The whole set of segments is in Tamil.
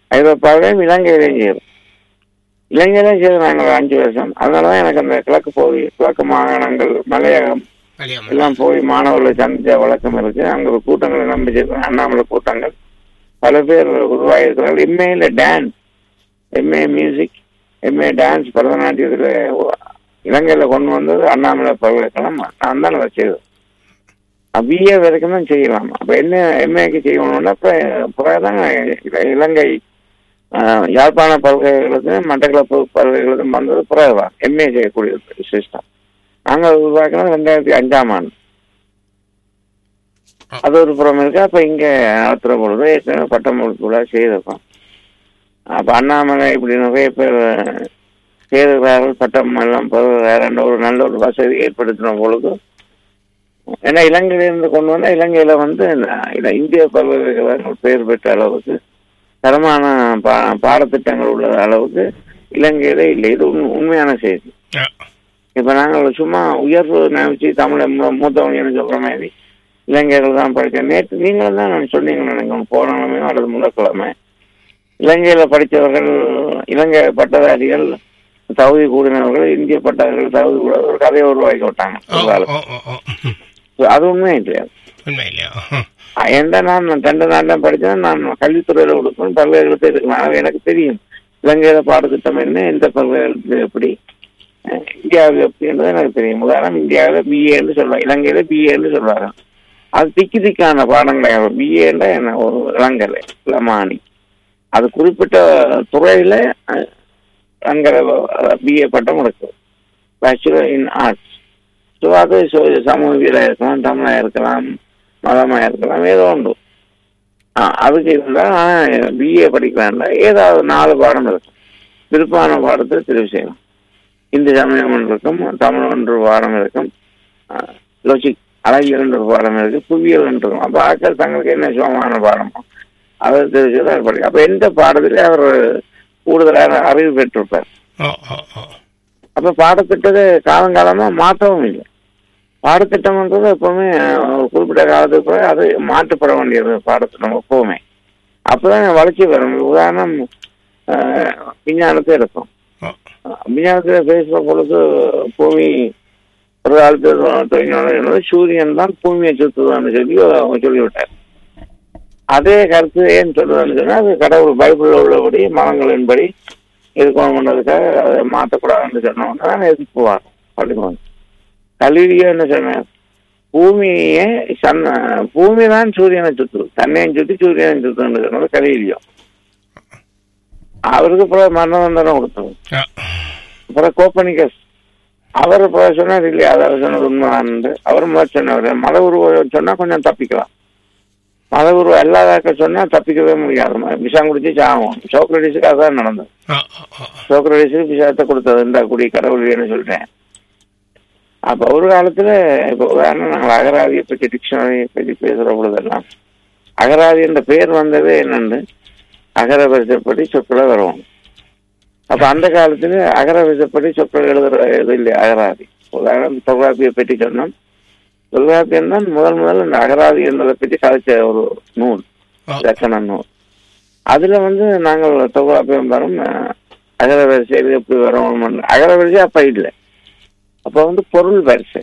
ஐரோப்பாவிலையும் இலங்கையிலையும் செய்யும் இலங்கையிலையும் செய்து நாங்கள் அஞ்சு வருஷம் அதனாலதான் எனக்கு அந்த கிழக்கு பகுதி கிழக்கு மாகாணங்கள் மலையகம் மலையாளம் எல்லாம் போய் மாணவர்களை சந்திச்ச வழக்கம் இருக்கு அங்க ஒரு கூட்டங்களை நம்பிச்சிருக்கேன் அண்ணாமலை கூட்டங்கள் பல பேர் உருவாகியிருக்கிறார்கள் எம்ஏல dance MA music MA dance பரதநாட்டியத்தில் இலங்கையில கொண்டு வந்தது அண்ணாமலை பல்கலைக்கழகம் நான் தான் அதை செய்தது பிஏ வரைக்கும் தான் செய்யலாம் அப்ப என்ன எம்ஏக்கு செய்யணும்னா இப்ப பிறகுதான் இலங்கை ஆஹ், யாழ்ப்பாண பல்கலைக்கழகத்திலும் மட்டக்களப்பு பல்கலைக்கழகத்திலும் வந்தது பிறகுதான் எம்ஏ செய்யக்கூடிய சிஸ்டம் நாங்கள் உருவாக்கினது ரெண்டாயிரத்தி அஞ்சாம் ஆண்டு அது ஒரு புறம் இருக்கு அப்ப இங்க நடத்துற பொழுது ஏற்கனவே பட்டம் விழா செய்திருக்கோம் அப்ப அண்ணாமலை இப்படி நிறைய பேர் செய்திருக்கிறார்கள் பட்டம் எல்லாம் பெறுகிறார்கள் ஒரு நல்ல ஒரு வசதி ஏற்படுத்தின பொழுது ஏன்னா இலங்கையிலிருந்து கொண்டு வந்தா இலங்கையில வந்து இந்த இந்திய பல்கலைக்கழகங்கள் பெயர் பெற்ற அளவுக்கு தரமான பா பாடத்திட்டங்கள் உள்ள அளவுக்கு இலங்கையில இல்லை இது உண்மை- உண்மையான செய்தி ஆ. இப்ப நாங்கள் சும்மா உயர்வு நினைச்சு தமிழை மூ- மூத்தவங்க சொல்ற மாதிரி இலங்கைகள் தான் படித்தேன் நேற்று நீங்களும் தான் நான் சொன்னீங்க நினைக்கிறேன் போன கிழமையோ அல்லது முதற்கிழமை இலங்கையில படித்தவர்கள் இலங்கை பட்டதாரிகள் தகுதி கூடினவர்கள் இந்திய பட்டதாரிகள் தகுதி கூட ஒரு கதையை உருவாக்கி விட்டாங்க ஓ ஒரு காலத்துல. ஓ ஓ ஓ ம். அது உண்மை இல்லையா உண்மை இல்லையா ம். எந்த நான் ரெண்டு நாள் படித்தேன் நான் கல்வித்துறையில கொடுக்கணும் பல்கலைக்கழகத்தில் இருக்கலாம் அது எனக்கு தெரியும் இலங்கையில பாடத்திட்டம் என்ன எந்த பல்கலைக்கழகத்தில் எப்படி அஹ் இந்தியாவில் எப்படின்றது எனக்கு தெரியும் உதாரணம் இந்தியாவில் பிஏன்னு சொல்லுவாங்க இலங்கையில பிஏன்னு சொல்லுவாங்க அது திக்கி திக்கான பாடங்கள் பிஏன்னா என்ன ஒரு இளங்கலை இளமானி அது குறிப்பிட்ட துறையில அஹ், இளங்கலை பிஏ பட்டம் இருக்கு பேச்சுலர் இன் ஆர்ட்ஸ் ஸோ அது so சமூகவியலாக இருக்கலாம் தமிழாக இருக்கலாம் மதமாக இருக்கலாம் ஏதோ உண்டு ஆ, அதுக்கு இருந்தால் பிஏ படிக்கலாம்ல ஏதாவது நாலு பாடம் இருக்கும் விருப்பான பாடத்தை தெரிவு செய்யலாம் இந்து சமயம் ஒன்று இருக்கும் தமிழ் ஒன்று பாடம் இருக்கும் லோஜிக் அழகியல் என்ற ஒரு பாடம் இருக்கு புவியியல் என்று இருக்கும் அப்போ ஆட்கள் தங்களுக்கு என்ன சுகமான பாடமோ அதை தெரிஞ்சு தான் படிக்கும் அப்போ எந்த பாடத்திலே அவர் கூடுதலான அறிவு பெற்றிருப்பார் ஓ ஓ ஓ அப்ப பாடத்திட்டத்தை காலங்காலமா மாற்றவும் இல்லை பாடத்திட்டம்ன்றது எப்பவுமே ஒரு குறிப்பிட்ட காலத்துக்கு பிறகு அது மாற்றப்பட வேண்டியது பாடத்திட்டம் எப்பவுமே அப்பதான் வளர்ச்சி வரும் உதாரணம் ஆஹ், விஞ்ஞானத்தை இருக்கும் ஓ விஞ்ஞானத்தில் பேசுற பொழுது பூமி ஒரு காலத்தில் தொழில்நுட்பம் சூரியன் தான் பூமியை சுத்துதான்னு சொல்லி அவங்க சொல்லிவிட்டார் அதே கருத்து ஏன் சொல்லுதான்னு சொன்னா அது கடவுள் பைபிளில் உள்ளபடி மதங்களின்படி இருக்கணும் பண்ணதுக்காக அதை மாற்றக்கூடாதுன்னு சொன்னவங்க தான் எதிர்ப்புவார் பள்ளிக்கூடம் கல்வியோ என்ன சொன்னார் பூமியே சன் பூமி தான் சூரியனை சுத்து தன்னையும் சுத்தி சூரியனை சுத்துன்னு சொன்னது கல்வியோ அவருக்கு அப்புறம் மரண தண்டனை கொடுத்தது ஆ. அப்புறம் கோப்பனிக்கஸ் அவர் இப்போ சொன்னார் இல்லையா அதாவது சொன்னது உண்மைதான் அவர் முதல் சொன்னவர் மத உருவம் சொன்னா கொஞ்சம் தப்பிக்கலாம் மத உருவம் எல்லாதாக்க சொன்னா தப்பிக்கவே முடியாது விஷம் குடிச்சு சாகும் சோக்ரடிஸுக்கு அதான் நடந்தது ஆ, ஆ, ஆ. சோக்ரடிஸுக்கு விஷயத்தை கொடுத்தது இந்த குடி கடவுள்னு சொல்லிட்டேன் அப்ப ஒரு காலத்துல இப்ப உதாரணம் நாங்கள் அகராதியை பற்றி டிக்ஷனரியை பற்றி பேசுற பொழுதெல்லாம் அகராதி என்ற பெயர் வந்ததே என்னன்னு அகர வரிசைப்படி சொற்களை வருவோம் அப்ப அந்த காலத்துல அகர வரிசைப்படி சொற்கள் எழுதுற இது இல்லை அகராதி உதாரணம் தொல்காப்பியை பற்றி சொன்னோம் தொல்காப்பியம் தான் முதல் முதல் இந்த அகராதி என்பதை பற்றி கதைச்ச ஒரு நூல் ஓ இலக்கண நூல் அதுல வந்து நாங்கள் தொகுப்பாப்பியம் வரும் அஹ், அகர வரிசையில் எப்படி வரும் அகர வரிசை அப்ப இல்லை அப்ப வந்து பொருள் வரிசை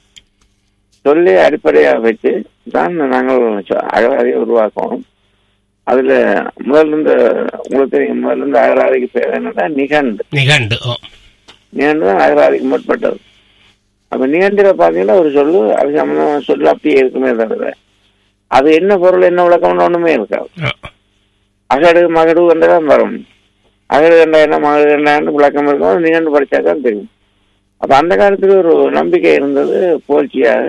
சொல்லி அடிப்படையாக வச்சு தான் நாங்கள் சொ- அகராதியை உருவாக்கணும் அதுல முதல்ல இருந்து உங்களுக்கு தெரியும் முதல்ல இருந்து அகராதிக்கு பேர் என்னன்னா நிகண்டு நிகண்டு ஓ நிகண்டு தான் அகராதிக்கு முற்பட்டது அப்ப நிகண்டில பாத்தீங்கன்னா ஒரு சொல்லு அது சம்பந்தம் சொல்லு அப்படியே இருக்குமே தவிர அது என்ன பொருள் என்ன விளக்கம்னு ஒண்ணுமே இருக்காது ஓ அகடு மகடு தான் வரும் அகடு கண்டா என்ன மகடு கண்டான்னு விளக்கம் இருக்கும் அது நிகழ்ந்து படிச்சா தான் தெரியும் அப்ப அந்த காலத்துல ஒரு நம்பிக்கை இருந்தது போர்ச்சியாக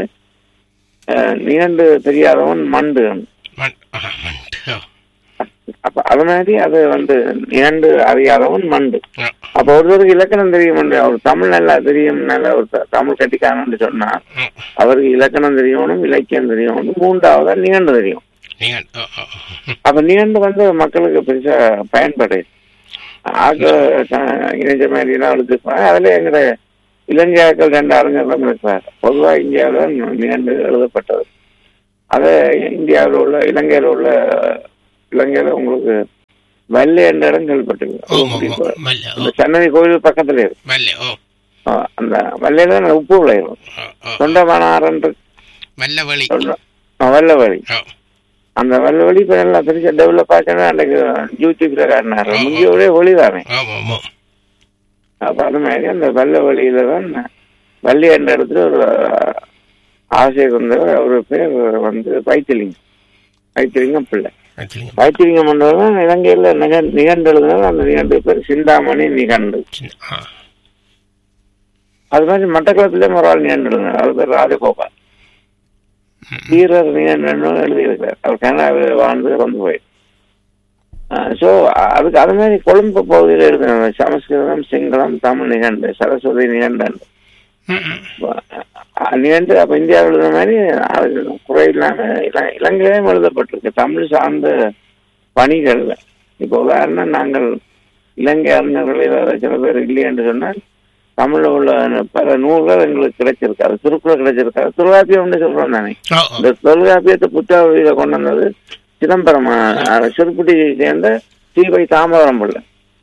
அஹ், நிகண்டு தெரியாதவன் மண்டு மண் ஆ, மண்டு ஓ அப்ப அது மாதிரி அது வந்து நிகண்டு அறியாதவன் மண்டு ஓ அப்ப ஒருத்தருக்கு இலக்கணம் தெரியும் அவர் தமிழ் நல்லா தெரியும் நல்ல ஒரு த- தமிழ் கட்டிக்காரன்னு சொன்னா ஓ அவருக்கு இலக்கணம் தெரியணும் இலக்கியம் தெரியணும் மூன்றாவதா நிகண்டு தெரியும் நிகண்டு ஓ ஓ ஓ. ம். அப்ப நிகண்டு வந்து மக்களுக்கு பெருசா பயன்படுது ஆக இணைஞ்ச மாதிரி எல்லாம் எழுதிருப்பாங்க அதுல எங்கட இலங்கையாக்கள் ரெண்டு அறிஞர்களும் இருக்கிறார் பொதுவா இந்தியாவில் நிகண்டு எழுதப்பட்டது அது இந்தியாவில் உள்ள இலங்கையில் உள்ள இலங்கையில உங்களுக்கு வள்ளி என்ற இடம் கேள்விப்பட்டிருக்கேன் ஓ ஓ ஓ மல்ல ஓ அந்த சன்னதி கோயில் பக்கத்துல இருக்கு மல்ல ஓ ஆ, அந்த வள்ளியில தான் உப்பு விளையும் ஓ ஓ தொண்டமானாரன்று மல்லவழி வல்லவழி ஓ அந்த வல்லவழி இப்ப நல்லா பெருசா டெவலப் ஆச்சுன்னா அன்னைக்கு யூடியூப்ல காட்டினாரு ஆ, ஆ. முங்கியோட ஒளி தானே ஓ ஓ ஓ அப்ப அது மாதிரி அந்த வல்ல வழியில தான் வள்ளி என்ற இடத்துல ஒரு ஆசை கொண்டவர் அவர் பேர் வந்து வைத்திலிங்கம் வைத்திலிங்கம் பிள்ளை வச்சுருங்க வைத்திலிங்கம் பண்ணவர் தான் இலங்கையில நிக நிகண்டு எழுதினார் அந்த நிகண்டு பேர் சிந்தாமணி நிகண்டு சின்ன ஆ அது மாதிரி மட்டக்களத்திலே ஒரு ஆள் நிகண்டு எழுதினார் அவர் பேர் ராஜகோபால் வீரர் நிகண்டு எழுதியிருக்கிறார் அவர் கனடாவில் வாழ்ந்து இறந்து போய் ஸோ அதுக்கு அது மாதிரி கொழும்பு பகுதியில் எழுதினார் சமஸ்கிருதம் சிங்களம் தமிழ் நிகண்டு சரஸ்வதி நிகண்டு ம் ம் நிகண்டு அப்ப இந்தியாவில் எழுதுன மாதிரி அது குறை இல்லாம இல- இலங்கையிலும் எழுதப்பட்டிருக்கு தமிழ் சார்ந்த பணிகள் இப்போ உதாரணம் நாங்கள் இலங்கை அறிஞர்கள் ஏதாவது சில பேர் இல்லை என்று சொன்னால் தமிழ்ல உள்ள பல நூல்கள் எங்களுக்கு கிடைச்சிருக்கு அது திருக்குறள் கிடைச்சிருக்காது தொல்காப்பியம்னு சொல்றோம் தானே ஓ ஓ இந்த தொல்காப்பியத்தை புத்தக வழியில கொண்டு வந்தது சிதம்பரம் அஹ், சிறுகுட்டியை சேர்ந்த ஸ்ரீவை தாமரம் பிள்ளை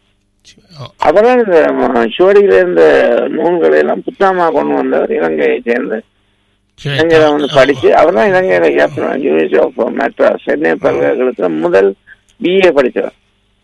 ஓ அப்புறம் இந்த ம- சுவடியில இருந்த நூல்களை எல்லாம் புத்தகமா கொண்டு வந்தவர் இலங்கையை சேர்ந்த சரி இலங்கையில வந்து படிச்சு அவர் தான் இலங்கையில யூனிவர்சிட்டி ஆஃப் மெட்ராஸ் சென்னை பல்கலைக்கழகத்துல முதல் பிஏ படிச்சவர்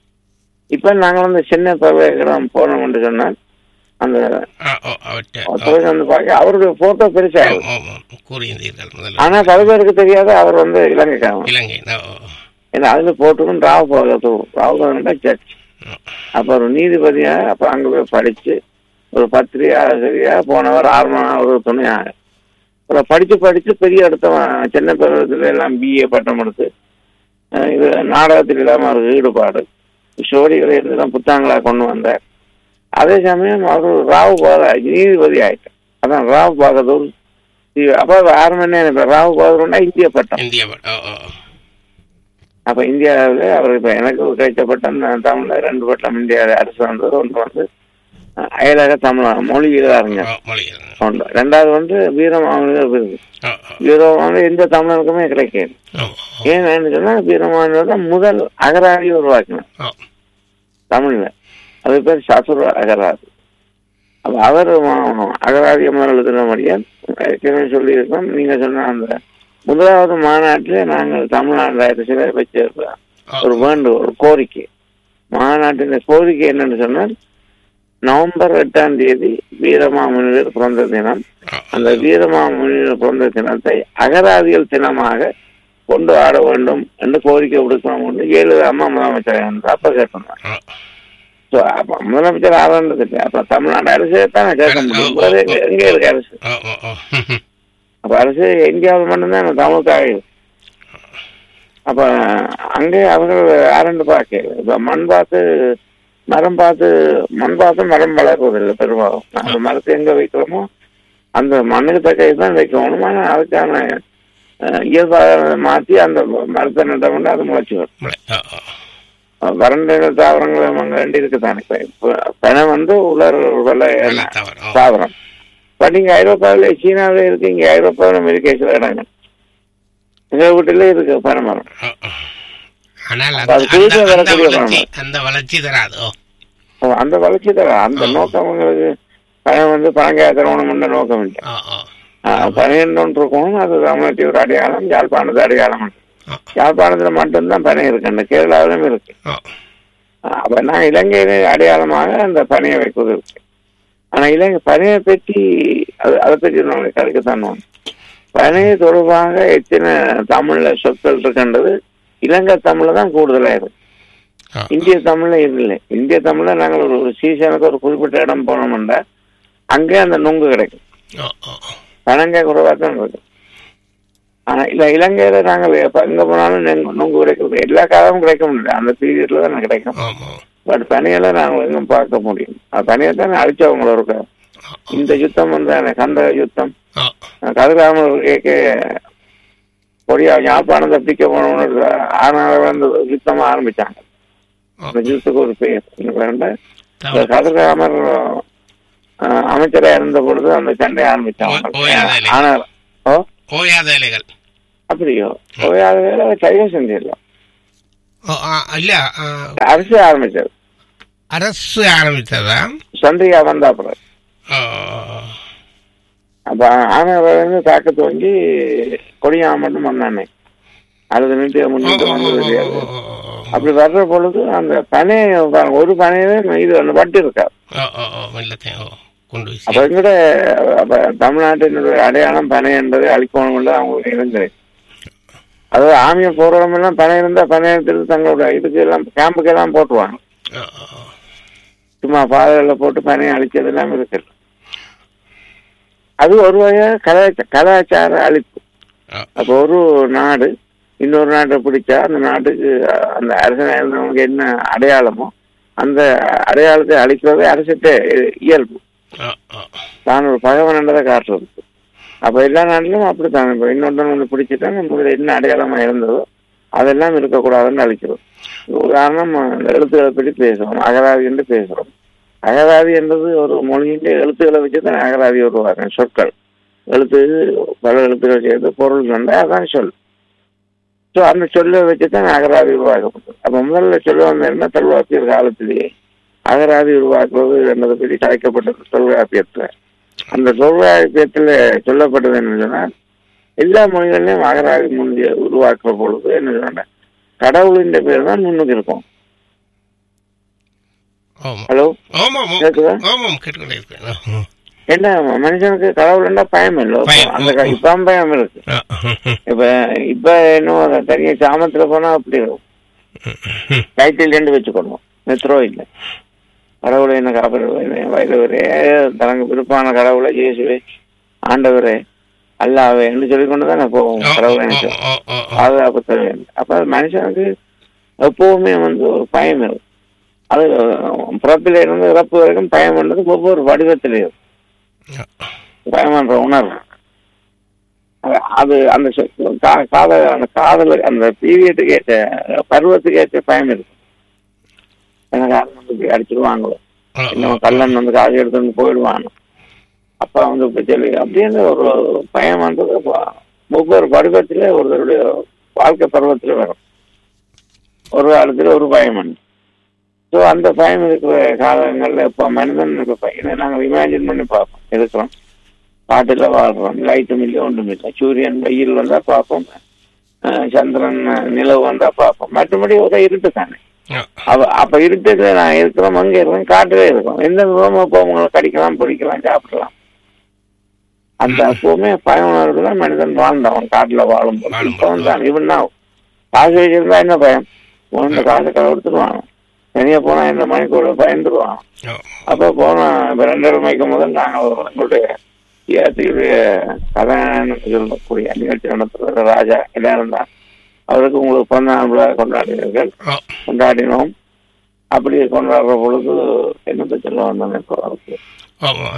இப்ப நாங்க வந்து சென்னை பல்கலைக்கழகம் போனோம் என்று சொன்னால் அந்த ஆ ஓ அவர்கிட்ட ஓ தொழில் வந்து பார்க்க அவருடைய போட்டோ ஓ பெருசாகும் ஓ ஓ கூறியிருந்தீர்கள் முதல்ல ஆனா பல பேருக்கு தெரியாத அவர் வந்து இலங்கைக்காரன் இலங்கை ஓ ஓ ஏன்னா அதுல போட்டுக்கும் ராவ் போகிறது ராவ் ஜட்ஜ் ஓ அப்ப ஒரு நீதிபதியா அப்ப அங்க போய் படிச்சு ஒரு பத்திரிகை ஆசிரியா போனவர் ஆர்மா ஒரு துணையாக அப்புறம் படிச்சு படிச்சு பெரிய இடத்த சென்னை பருவத்துல எல்லாம் பிஏ பட்டம் எடுத்து அஹ் இது நாடகத்தில் இல்லாம அவருக்கு ஈடுபாடு ஸ்டோரிகளை இருந்துதான் புத்தகங்களா கொண்டு வந்தார் அதே சமயம் அவர் ராவ் பாதா நீதிபதி ஆயிட்டார் அதான் ராவ் பகதூர் தி- அப்ப ஆரம்பமே ராவ் பகதூர்னா இந்திய பட்டம் இந்தியா பட் ஓ ஓ ஓ. அப்ப இந்தியாவில் அவர் இப்ப எனக்கு கிடைச்ச பட்டம் நான் தமிழ்ல ரெண்டு பட்டம் இந்திய அரசு வந்தது ஒன்று வந்து அஹ், அயலக தமிழ் மொழியியல் அறிஞர் ஓ மொழி ஒன்று ரெண்டாவது வந்து வீரமாமனிதர் விருது ஓ ஓ வீரமாமனிதர் எந்த தமிழருக்குமே கிடைக்காது ஓ ஏன்னு சொன்னா வீரமாமனிதர் தான் முதல் அகராதி உருவாக்கினார் ஓ தமிழ்ல அது பேர் சசுர அகராதி அப்ப அவர் ம- அகராதி முதல் எழுதுனபடியா ஏற்கனவே சொல்லியிருக்கோம் நீங்க சொன்ன அந்த முதலாவது மாநாட்டிலே நாங்கள் தமிழ்நாடு அரசியல வச்சிருக்கிறோம் ஒரு வேண்டு ஒரு கோரிக்கை மாநாட்டின் கோரிக்கை என்னன்னு சொன்னால் நவம்பர் எட்டாம் தேதி வீரமாமுனிவர் பிறந்த தினம் அந்த வீரமாமுனிவர் பிறந்த தினத்தை அகராதிகள் தினமாக கொண்டு ஆட வேண்டும் என்று கோரிக்கை விடுக்கணும் என்று ஏழு அம்மா முதலமைச்சர் இருந்தார். அப்ப கேட்டோம் ஓ So, அப்ப முதலமைச்சர் ஆரம்பிச்சது இல்லை அப்ப தமிழ்நாடு அரசு தானே கேட்க முடியும் வேற எங்க- எங்க இருக்கு அரசு ஓ ஓ ஓ அப்ப அரசு இந்தியாவில் மட்டும்தான் தமிழுக்காக அப்ப அங்கே அவர்கள் யாருன்னு பார்க்க இப்ப மண் பார்த்து மரம் பார்த்து மண் பார்த்து மரம் வளர்வதில்லை பெரும்பாலும் அந்த மரத்தை எங்க வைக்கிறோமோ அந்த மண்ணுக்கு தக்க தான் வைக்கணும் ஆனா அதுக்கான அஹ், இயல்பாக மாற்றி அந்த மரத்தை நட்டோம்னா அது முளைச்சி வரும் மொழி ஓ ஓ வறண்ட நில தாவரங்கள் அங்க வேண்டி இருக்குதானே இப்ப இப்ப பனை வந்து உலர் வள நல்ல தவறு ஓ தாவரம் பட் இங்க ஐரோப்பாவில் சீனாவில் இருக்கு இங்க ஐரோப்பாவில் அமெரிக்கா சில இடங்கள் எங்க வீட்டுல இருக்கு பனை மரம் ஓ, ஓ. ஆனால் அப்ப அது அந்த- புதுசா அந்த- அந்த வரக்கூடிய வளர்ச்சி பழம். அந்த வளர்ச்சி தராது ஓ ஓ, அந்த வளர்ச்சி தர அந்த ஆ. நோக்கம் அவங்களுக்கு பணம் வந்து பணங்காய தரணும் நோக்கம் இல்லை ஓ ஓ பனையன்னு இருக்கணும் அது தமிழ்நாட்டி ஒரு அடையாளம் யாழ்ப்பாணத்து அடையாளம் ஓ யாழ்ப்பாணத்துல மட்டும்தான் பனை இருக்கு அந்த கேரளாவிலும் இருக்கு ஓ அப்ப நான் இலங்கையில அடையாளமாக அந்த பனையை வைப்பது இருக்கு ஆனா இலங்கை பனையை பற்றி அது அதை பற்றி நம்ம கருக்கத்தான் பனையை தொடர்பாக எத்தனை தமிழ்ல சொற்கள் இருக்கின்றது இலங்கை தமிழ்ல தான் கூடுதலா இருக்கு ஓ இந்திய தமிழ்ல இல்லை இந்திய தமிழ்ல நாங்கள் ஒரு ஒரு சீசனுக்கு ஒரு குறிப்பிட்ட இடம் போனோம்னா அங்கே அந்த நுங்கு கிடைக்கும் ஓ ஓ பனங்க குறைவா தான் இருக்கும் ஆனா இல்ல இலங்கையில நாங்கள் எப்ப எங்க போனாலும் நெங்கு- நுங்கு கிடைக்கிறது எல்லா காலமும் கிடைக்க முடியல அந்த பீரியட்ல தான் கிடைக்கும் ஆமா பட் பனியெல்லாம் நாங்கள் எங்கும் பார்க்க முடியும் அது பனியை தானே அழிச்சவங்கள இருக்க இந்த யுத்தம் வந்து கந்த யுத்தம் ஓ கதிராமல் கேட்க கொடியா யாழ்ப்பாணத்தை பிடிக்க போனோம்னு ஆனால வந்து யுத்தம் ஆரம்பிச்சாங்க அந்த யுத்தத்துக்கு ஒரு பேர் இன்னும் வேண்ட இந்த தவறு கதிராமர் அஹ், அமைச்சரா இருந்த பொழுது அந்த சண்டை ஆரம்பிச்சாங்க ஓ- ஓயாத இலை. ஆனா ஓ ஓயாத இலைகள் அப்படியோ ஓயாத வேலை கைவ செஞ்சிடலாம் ஓ, ஆ, இல்ல ஆ, அரசு ஆரம்பிச்சது அரசு ஆரம்பித்ததா சந்திரிகா வந்த அப்புறம் ஓ, அப்ப ஆனவர் வந்து தாக்க துவங்கி கொடியா மட்டும் வந்தானே அறுபது நிமிஷம் ஓ, முன்னிட்டு ஓ, வந்தது ஓ, கிடையாது ஓ, ஓ, ஓ. அப்படி வர்ற பொழுது அந்த பனை ஒரு பனையில இது அந்த வட்டி இருக்கா ஓ, ஓ, ஓ, வெள்ளத்தையும், ஓ, கொண்டு அப்ப போய் எங்கட அப்ப தமிழ்நாட்டினுடைய அடையாளம் பனை என்பது அழிக்கணும் அவங்களுக்கு இருந்தது அதாவது ஆமியம் போறவங்க எல்லாம் பனை இருந்தா பனை எடுத்துட்டு தங்களோட இதுக்கு எல்லாம் கேம்புக்கு எல்லாம் போட்டுருவாங்க ஓ, ஓ, ஓ. சும்மா பாதைகளில் போட்டு பனையை அழிச்சது எல்லாம் இருக்கு அது ஒரு வகையா கலாச்ச கலாச்சார அழிப்பு ஓ, அப்போ ஒரு நாடு இன்னொரு நாட்டை பிடிச்சா அந்த நாட்டுக்கு அஹ், அந்த அரசன் இருந்தவங்களுக்கு என்ன அடையாளமோ அந்த அடையாளத்தை அழிக்கிறது அரசுக்கு இயல்பு ஓ, ஓ. தான் ஒரு பகவன் என்றதை காட்டுறது அப்ப எல்லா நாட்டிலும் அப்படித்தான் இப்போ இன்னொருத்தன் வந்து பிடிச்சிட்டா முதல்ல என்ன அடையாளமா இருந்ததோ அதெல்லாம் இருக்கக்கூடாதுன்னு அழிக்கிறோம் உதாரணம் அந்த எழுத்துக்களை பற்றி பேசுறோம் அகராதி என்று பேசுறோம் அகராதி என்பது ஒரு மொழியின் எழுத்துக்களை வச்சு தான் அகராதி உருவாக்குறேன் சொற்கள் எழுத்து பல எழுத்துக்கள் சேர்த்து பொருள் கண்டா அதான் சொல் ஸோ அந்த சொல்லை வச்சு தான் அகராதி உருவாக்கப்பட்டது அப்போ முதல்ல சொல்ல வந்த என்ன தொல்காப்பியர் காலத்திலேயே அகராதி உருவாக்குவது என்பதை பற்றி கலைக்கப்பட்டது தொல்காப்பியத்தில் அந்த தொல்காப்பியத்தில் சொல்லப்பட்டது என்ன சொன்னால் எல்லா மொழிகளிலும் அகராதி முந்தைய உருவாக்குற பொழுது என்ன சொன்ன கடவுளின் பேர் தான் முன்னுக்கு இருக்கும் ஆமா. ஹலோ ஆமாம், ஆமாம். கேக்குதா? ஆமாம், கேட்டுக்கொண்டே இருக்கிறேன். ஓ, என்ன மனுஷனுக்கு கடவுள்னா பயம் இல்லை பயம். அந்த க- இப்பவும் பயம் இருக்கு ஓ. இப்ப இப்ப இன்னும் அந்த தனியா சாமத்துல போனா அப்படி இருக்கும் டைட்டில் ரெண்டு வச்சுக்கணும் மெத்ரோ இல்லை கடவுளை என்ன காப்பாற்ற வயதவரே தனக்கு விருப்பான கடவுளை இயேசுவே ஆண்டவரே அல்லாவே என்று சொல்லிக்கொண்டு தான் போவோம் ஓ, கடவுளை ஓ, நினைச்சோம் ஓ, ஓ, ஓ. பாதுகாப்பு தேவை அப்ப மனுஷனுக்கு எப்பவுமே வந்து ஒரு பயம் இருக்கும் அது பிறப்பில இருந்து இறப்பு வரைக்கும் பயம் பண்ணது ஒவ்வொரு வடிவத்திலையும் பயம் என்ற உணர்வு அது- அது அந்த சொ- கா- காதல் அந்த காதல் அந்த பீரியட்டுக்கு ஏற்ற பருவத்துக்கு ஏற்ற பயம் இருக்கும் எனக்கு அண்ணன் வந்து இப்படி அடிச்சிருவாங்களோ ஓ, ஓ. இன்னும் கல்லன் வந்து காசு எடுத்துட்டு போயிடுவானோ அப்பா வந்து இப்படி சொல்லி அப்படின்னு ஒரு பயம் வந்தது அப்ப ஒவ்வொரு பருவத்திலே ஒருத்தருடைய வாழ்க்கை பருவத்துல வரும் ஒரு காலத்துல ஒரு பயம் வந்து ஸோ அந்த பயம் இருக்கிற காலங்கள்ல இப்போ மனிதன் இப்போ பையனை நாங்கள் இமேஜின் பண்ணி பார்ப்போம் இருக்கிறோம் காட்டுல வாழ்றோம் லைட்டும் இல்லை ஒன்றும் இல்லை சூரியன் வெயில் வந்தா பார்ப்போம் அஹ் சந்திரன் நிலவு வந்தா பார்ப்போம் மற்றபடி ஒரே இருட்டு தானே ஓ, அவ அப்ப இருட்டுல நான் இருக்கிறோம் அங்க இருக்கிறோம் காட்டுல இருக்கோம் எந்த விதமா இப்போ உங்களை கடிக்கலாம் பிடிக்கலாம் சாப்பிடலாம் அந்த அப்பவுமே பயணம் தான் மனிதன் வாழ்ந்தவன் காட்டுல வாழும் வாழும் இப்போ வந்து இவன் தான் காசு வச்சிருந்தா என்ன பயம் உன்ன காசு கடை கொடுத்துருவான் தனியா போனா என்ன மணிக்கூட பயந்துருவான் ஓ. அப்ப போன இப்ப ரெண்டரை மணிக்கு முதல் நாங்கள் எங்களுடைய ஏத்தியுடைய கதாநாயகன் சொல்லக்கூடிய நிகழ்ச்சி நடத்துகிற ராஜா எல்லாரும் தான் அவருக்கு உங்களுக்கு பிறந்த நாள் விழா கொண்டாடினீர்கள் ஓ. கொண்டாடினோம் அப்படி கொண்டாடுற பொழுது என்னத்தை சொல்ல வந்தேன் இப்போ அவருக்கு ஆமா.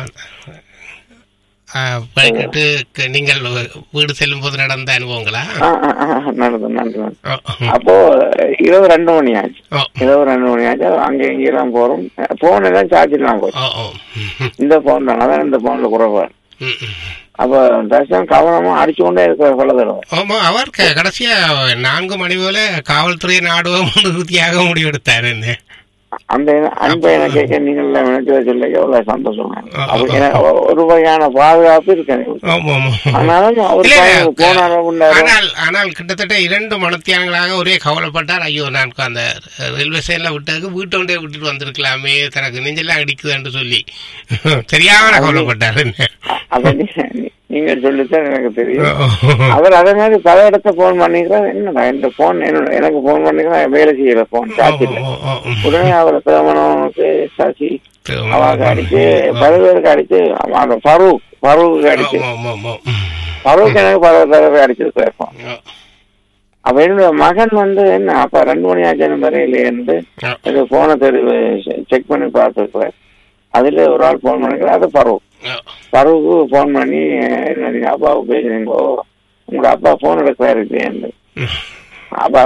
ஆ, வழிகிட்டு க- நீங்கள் வீடு செல்லும் போது நடந்த அனுபவங்களா ஆ, ஆ, ஆ, நடந்து நடந்து ஓ, அப்போ இரவு ரெண்டு மணி ஆச்சு ஓ, இரவு ரெண்டு மணி ஆச்சு அங்கே இங்கெல்லாம் போறோம் போன் எல்லாம் சார்ஜ் இல்லாம போச்சு ஓ, ஓ. ம், இந்த போன் தான் அதான் இந்த போன்ல குறைபாடு ம், ம். அப்ப தர்ஷன் கவனமா அடிச்சு கொண்டே இருக்கிற பல தடவை ஆமா அவர் க- கடைசியா நான்கு மணி போல காவல்துறையை நாடுவோம் உறுதியாக முடிவெடுத்தாரு என்ன அந்த அன்பை எனக்கு கேட்க நீங்கள் நினைச்சதை சொல்ல எவ்வளவு சந்தோஷம் ஆ, அப்ப ஆ. எனக்கு ஒரு வகையான பாதுகாப்பு இருக்கு எனக்கு. ஆமா, ஆமா. ஆனாலும் அவர் இல்ல, பையன் இல்ல, போனாரோ உண்டாரோ ஆனால் ஆனால் கிட்டத்தட்ட இரண்டு மணத்தியானங்களாக ஒரே கவலைப்பட்டார் ஐயோ நான் அந்த ரயில்வே ஸ்டேஷன்ல விட்டதுக்கு வீட்டோண்டே விட்டுட்டு வந்திருக்கலாமே தனக்கு நெஞ்செல்லாம் அடிக்குதுன்னு சொல்லி சரியான கவலைப்பட்டார் என்ன அத நீ- நீங்க சொல்லித்தான் எனக்கு தெரியும் ஓ, அவர் அதே மாதிரி பல இடத்த போன் பண்ணிக்கிறார் என்னடா இந்த போன் என்னோட எனக்கு போன் பண்ணிக்கிறேன் வேலை செய்யற போன் சார்ஜ் இல்ல ஓ, ஓ, ஓ. உடனே அவரை தேவனவனுக்கு சாட்சி ஆமா, அவருக்கு அடிச்சு பல பேருக்கு அடிச்சு அவன் அந்த ஃபரூக் ஃபரூக்கு அடிச்சு ஆமா, ஆமா, ஃபரூக் எனக்கு பல தடவை அடிச்சிருக்காரு phone. ஆமா. அப்ப என்னோட மகன் வந்து என்ன அப்ப ரெண்டு மணி ஆச்சு வரையிலேருந்து ஆ, இது போனை தெரிவு செக் பண்ணி பார்த்துருக்குறேன் அதுல ஒரு ஆள் போன் பண்ணிக்கிறேன் அது ஃபரூக் ஆ, ஃபரூக்கு ஃபோன் பண்ணி என்ன நீங்க அப்பாவுக்கு பேசுறீங்களோ உங்க அப்பா போன் எடுக்கிறாரு என்று ம். அப்ப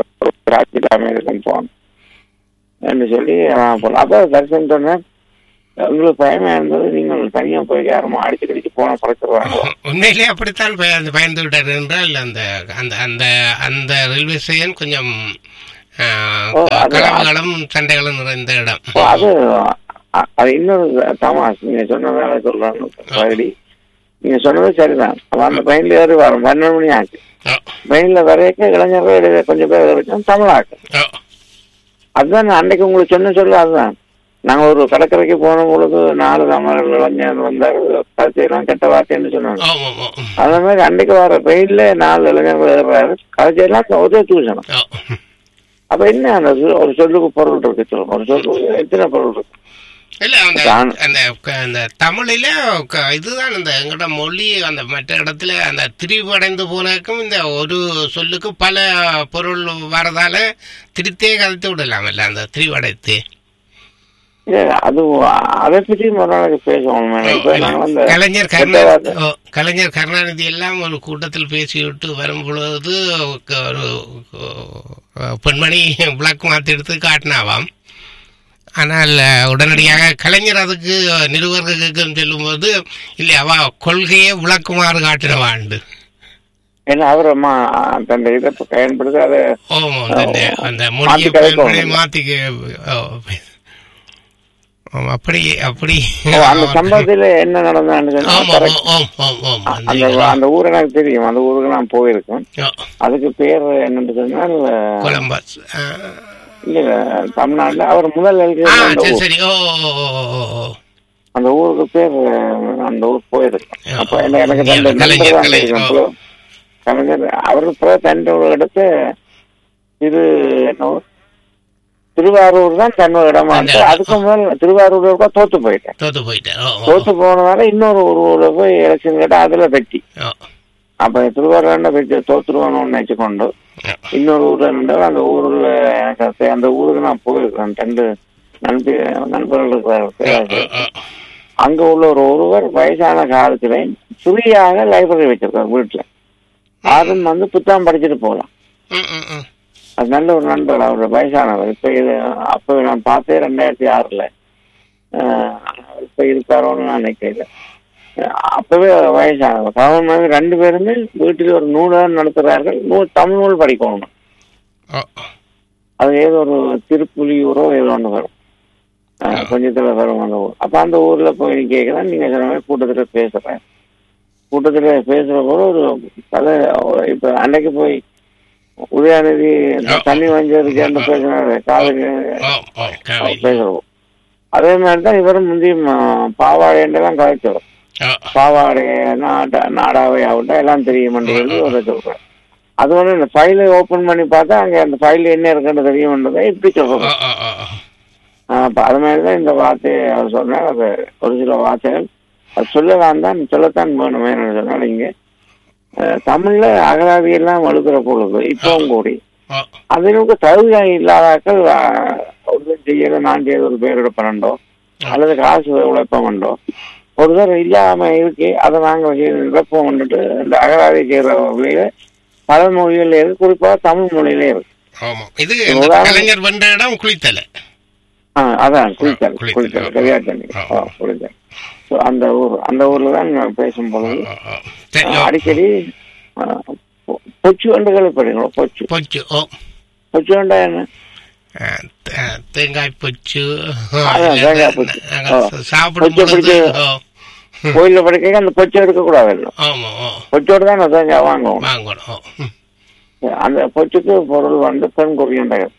ராஜிலாம இருக்கும் போன் என்று சொல்லி அவன் போன அப்ப தரிசனம் சொன்னேன் உங்களுக்கு பயமா இருந்தது நீங்கள் தனியா போய் யாரும் அடிச்சு கடிச்சு போன பறக்குறாங்க உண்மையிலே அப்படித்தான் பய- பயந்து விட்டார் என்றால் அந்த அந்த அந்த அந்த ரயில்வே ஸ்டேஷன் கொஞ்சம் ஆ, ஓ, அது- கலவகளும் சண்டைகளும் நிறைந்த இடம் அது அ- அது இன்னொரு தமாஸ் நீங்க சொன்னதால சொல்றாங்க பகுதி நீங்க சொன்னது சரிதான் அப்ப அந்த ட்ரெயின்ல ஏறி வரும் பன்னெண்டு மணி ஆச்சு ஓ, ட்ரெயின்ல வரைக்கும் இளைஞர்கள் இடையில கொஞ்சம் பேர் இருக்கும் தமிழாக்கு ஓ, அதுதான் நான் அன்னைக்கு உங்களுக்கு சொன்ன சொல்ல அதுதான் நாங்க ஒரு கடற்கரைக்கு போன பொழுது நாலு தமிழர்கள் இளைஞர் வந்தார் கடைசியெல்லாம் கெட்ட வார்த்தைன்னு சொன்னாங்க ஓ, ஓ, ஓ, அந்த மாதிரி அன்னைக்கு வர ட்ரெயின்ல நாலு இளைஞர்கள் ஏறுறாரு கடைசியெல்லாம் ஒரே தூசணம் ஓ. அப்ப என்ன அந்த சொ- ஒரு சொல்லுக்கு பொருள் இருக்கு சொல்லுங்க ஒரு சொல்லுக்கு எத்தனை பொருள் இருக்கு இல்ல அந்த தான். அந்த க- அந்த தமிழில க- இதுதான் இந்த எங்கட மொழி அந்த மற்ற இடத்துல அந்த திரிவடைந்து போனதுக்கும் இந்த ஒரு சொல்லுக்கு பல பொருள் வரதால திருத்தே கதைத்து விடலாமல்ல அந்த திரிவடைத்து இல்ல, அது அதை பற்றி ஒரு நாளைக்கு பேசுவோம் மேடம். இப்ப நாங்க வந்து கலைஞர் கெட்ட கருணாநிதி வார்த்தை- ஓ, கலைஞர் கருணாநிதி எல்லாம் ஒரு கூட்டத்தில் பேசிவிட்டு வரும் பொழுது க- ஒரு ஓ, பெண்மணி விளக்கு மாத்தி எடுத்து காட்டினாவாம் ஆனால் உடனடியாக கலைஞர் அதுக்கு நிருபர்களுக்கு சொல்லும்போது இல்லை அவ கொள்கையே விளக்குமாறு காட்டினவாண்டு ஏன்னா அவர் அம்மா தன் இதை பயன்படுத்தி அதை ஓமோ அந்த அந்த மாத்தி மொழியை கதைக்க பயன்படுத்தி வேணும். மாத்தி ஓ, ஆமா, அப்படி அப்படி ஓ, அந்த சம்பவத்துல என்ன நடந்தான்னு சொன்னா, ஆமா correct. ஓம் ஓம் ஓம் அந்த அந்த அந்த ஊர் எனக்கு தெரியும் அந்த ஊருக்கு நான் போயிருக்கேன் ஓ, அதுக்கு பேர் என்னன்னு சொன்னால் கொலம்பஸ் ஆ. இல்ல தமிழ்நாட்டுல அவர் முதல் எழுதிய ஆ அந்த சரி ஊர். சரி ஓ ஓ, ஓ, ஓ, ஓ. அந்த ஊருக்கு பேர் அந்த ஊர் போயிருக்கேன் ஆ, அப்ப என்ன- எனக்கு கலைஞர், ரெண்டு நண்பர் கலைஞர், தான் கலைஞர், தெரியும். ஓ. அப்போ கலைஞர் அவருக்கு பிறகு தன் ஒரு இடத்த திரு என்ன ஊர்? திருவாரூர் தான் தன்னோட இடமா அந்த இருக்கு. அதுக்கு முதல் திருவாரூர் தோத்து போயிட்டேன் தோத்து போயிட்டேன் ஓ ஓ, தோத்து போனதால இன்னொரு ஒரு ஊர்ல போய் எலெக்ஷன் கேட்டா அதுல வெட்டி ஓ, அப்ப திருவாரூர் வெட்டி தோத்துருவானு நினைச்சுக்கொண்டு ஓ. இன்னொரு ஊர்ல இருந்தாலும் அந்த ஊர்ல எனக்கு அது- அந்த ஊருக்கு நான் போயிருக்கேன் ரெண்டு நண்பி நண்பர்கள் இருக்கிறாரு ஓ, அங்க உள்ள ஒரு ஒருவர் வயசான காலத்துல ஃப்ரீயாக லைப்ரரி வச்சிருக்காரு வீட்டுல யாரும் வந்து புத்தகம் படிச்சுட்டு போகலாம் ம், ம், ம். அது நல்ல ஒரு நண்பர் அவர் வயசானவர் இப்ப இது அப்ப நான் பார்த்தேன் ரெண்டாயிரத்தி ஆறுல ஆஹ் இப்ப இருக்காரோன்னு நான் நினைக்கல அஹ் அப்பவே வயசானவர் கவர்மெண்ட் மாதிரி ரெண்டு பேருமே வீட்டில் ஒரு நூலகம் நடத்துறார்கள் நூல் தமிழ் நூல் படிக்கணும் ஓ, அது ஏதோ ஒரு திருப்புலியூரோ ஏதோ ஒன்று வரும் அஹ் கொஞ்சத்துல வரும் அந்த ஊர் அப்ப அந்த ஊர்ல போய் நீ கேட்கலாம் நீங்க சொன்ன மாதிரி கூட்டத்துல பேசுறேன் கூட்டத்துல பேசுற போது ஒரு கதை ஒரு- இப்ப அன்னைக்கு போய் உதயாநிதி இந்த தண்ணி வஞ்சதுக்கு பேசுறாரு காவிரி ஓ, ஓ, காவேரி. பேசுறோம் அதே மாதிரி தான் இவரும் முந்தி பாவாடைன்றெல்லாம் கலைச்சோம் ஓ, பாவாடை நாடா நாடாவை ஆகட்டும் எல்லாம் தெரியுமென்று சொல்லி ஒரு சொல்றேன் அது வந்து இந்த ஃபைலை ஓபன் பண்ணி பார்த்தா அங்க அந்த ஃபைல் என்ன இருக்குன்னு தெரியுமென்றதை இப்படி சொல்றோம் ஓ, ஓ, ஓ, ஓ. அப்ப அது மாதிரி தான் இந்த வார்த்தையை அவர் சொன்னார் அது ஒரு சில வார்த்தைகள் அது சொல்லலாம் தான் சொல்லத்தான் வேணுமே சொன்னால இங்க அஹ், தமிழ்ல அகராதி எல்லாம் வலுக்கிற பொழுது இப்பவும் கூடி ஓ, அதற்கு தகுதி இல்லாதாக்கள் அஹ், ஒரு செய்யல நான் செய்த ஒரு பேர் எடுப்பனண்டோ அல்லது காசு உழைப்பமண்டோ ஒருத்தர் இல்லாம இருக்கு அதை நாங்கள் இழப்போம் வந்துட்டு இந்த அகராதி செய்யற வகையில பல மொழிகள்ல இருக்கு குறிப்பா தமிழ் மொழியில இருக்கு ஆமா இது இந்த உதாரணம் கலைஞர் பண்ற இடம் குளித்தலை ஆ, அதான் குளித்தல் குளித்தல். குளித்தல் சரியா சொன்னீங்க ஆ. ஆ, குளித்தல் So, அந்த ஊர் அந்த ஊர்ல தான் நான் பேசும் பொழுது ஓ, ஓ. சரி, ஓ. அடிக்கடி ஆ, பொ- பொச்சு வண்டுகள் படிக்கணும் பொச்சு பொச்சு ஓ பொச்சு வண்டா என்ன ஆ, தே- தேங்காய் பொச்சு அதான், தேங்காய் பொச்சு. ஓ. சாப்பிடும் பொச்சை பொழுது பிடிச்சு- ஓ, கோயில்ல படிக்க அந்த பொச்சு எடுக்க கூடாது ஆமா ஓ பொச்சோடு தான் நான் தேங்காய் வாங்குவோம் வாங்கணும் ஓ ம். அந்த பொச்சுக்கு பொருள் வந்து பெண் குறியண்டகர்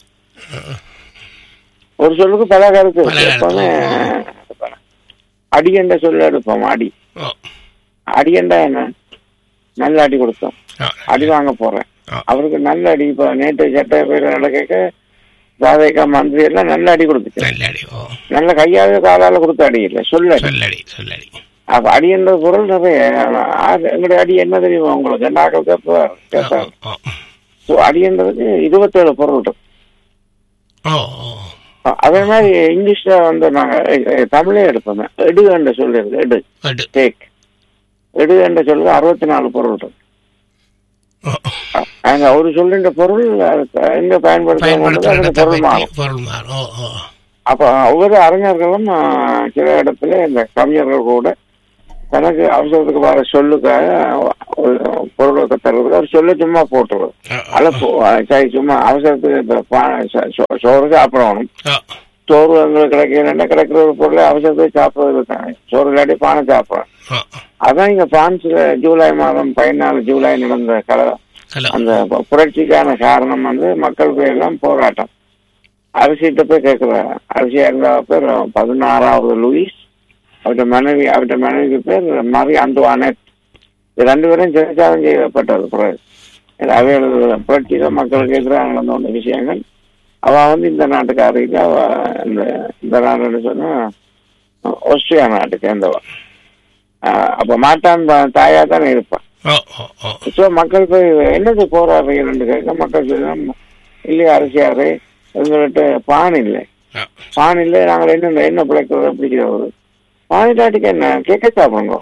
ஒரு சொல்லுக்கு பல கருத்து பல இருக்கு. கருத்து. எப்பவுமே அடி என்ற சொல்ல எடுப்போம் அடி ஓ அடியண்டா என்ன நல்ல அடி கொடுத்தோம் ஓ, அடி வாங்க போறேன் ஆ. அவருக்கு நல்ல அடி இப்ப நேற்று சட்ட பேர் நடக்க ராதைக்கா மந்திரி எல்லாம் நல்ல அடி கொடுத்துச்சு நல்லடி ஓ நல்ல கையால காலால கொடுத்த அடி இல்லை சொல்ல அடி. சொல்லடி சொல்லடி அப்ப அடி என்ற பொருள் நிறைய ஆ- எங்களுடைய அடி என்ன தெரியுமா உங்களுக்கு நாக்கள் கேட்பார் ஓ, கேட்பார் ஓ, ஸோ அடி என்றதுக்கு இருபத்தேழு பொருள் இருக்கு ஓ ஓ அ- அதே மாதிரி இங்கிலீஷ்ல வந்து நாங்க எ- எ- தமிழே எடுப்போம் எடு என்ற சொல்லு இருக்கு எடு எடு டேக் எடு என்ற சொல்லு அறுபத்தி நாலு பொருள் இருக்கு ஓ அ- அங்க ஒரு சொல்லுன்ற பொருள் அது எங்க பயன்படுத்த பொருள் பயன்படுத்துற மாறும் பொருள் மாறும் ஓ ஓ அப்ப ஒவ்வொரு அறிஞர்களும் ஆஹ், சில இடத்துல இந்த கவிஞர்கள் கூட தனக்கு அவசரத்துக்கு வர சொல்லுக்காக ஒரு பொருளுக்கு தருவது ஒரு சொல்ல சும்மா போட்டுருவது ஓ, அல்ல போ- சரி சும்மா அவசரத்துக்கு இப்ப பா- ச- சோ- சோறு சாப்பிடணும் ஓ, சோறு எங்களுக்கு கிடைக்கிறேன்னா கிடைக்கிற ஒரு பொருளை அவசரத்துக்கு சாப்பிடுறது தானே சோறு இல்லாட்டி பானை சாப்பிடுறோம் ஓ. அதான் இங்க பிரான்ஸ்ல ஜூலை மாதம் பதினாலு ஜூலை நடந்த கல ஹலோ அந்த பு- புரட்சிக்கான காரணம் வந்து மக்கள் எல்லாம் போராட்டம் அரசிட்ட போய் கேட்கிறாங்க அரசியா இருந்த பேர் பதினாறாவது லூயிஸ் அவருடைய மனைவி அவருடைய மனைவி பேர் மரி அந்துவானட் இது ரெண்டு பேரும் சிறைச்சாதம் செய்யப்பட்டது பிறகு இது அவையோட புரட்சியில மக்களுக்கு எதிராக நடந்த ஒன்று விஷயங்கள் அவ வந்து இந்த நாட்டுக்கு அறிவிக்க அவ இந்த இந்த நாடுன்னு சொன்னா ஆஸ்திரியா நாட்டுக்கு சேர்ந்தவ ஆஹ் அப்ப மாட்டான் பா- தாயா தானே இருப்பான் ஓ ஓ ஓ ஸோ மக்கள் போய் என்னது போராடுறீங்கன்னு கேட்க மக்கள் சொல்லுவாங்க இல்லையா அரசியாரு எங்கள்கிட்ட பான் இல்லை ஓ பான் இல்லை நாங்கள் என்ன என்ன பிழைக்கிறத பிடிக்கிறது பான் இல்லாட்டிக்கு என்ன கேட்க சாப்பிடுங்க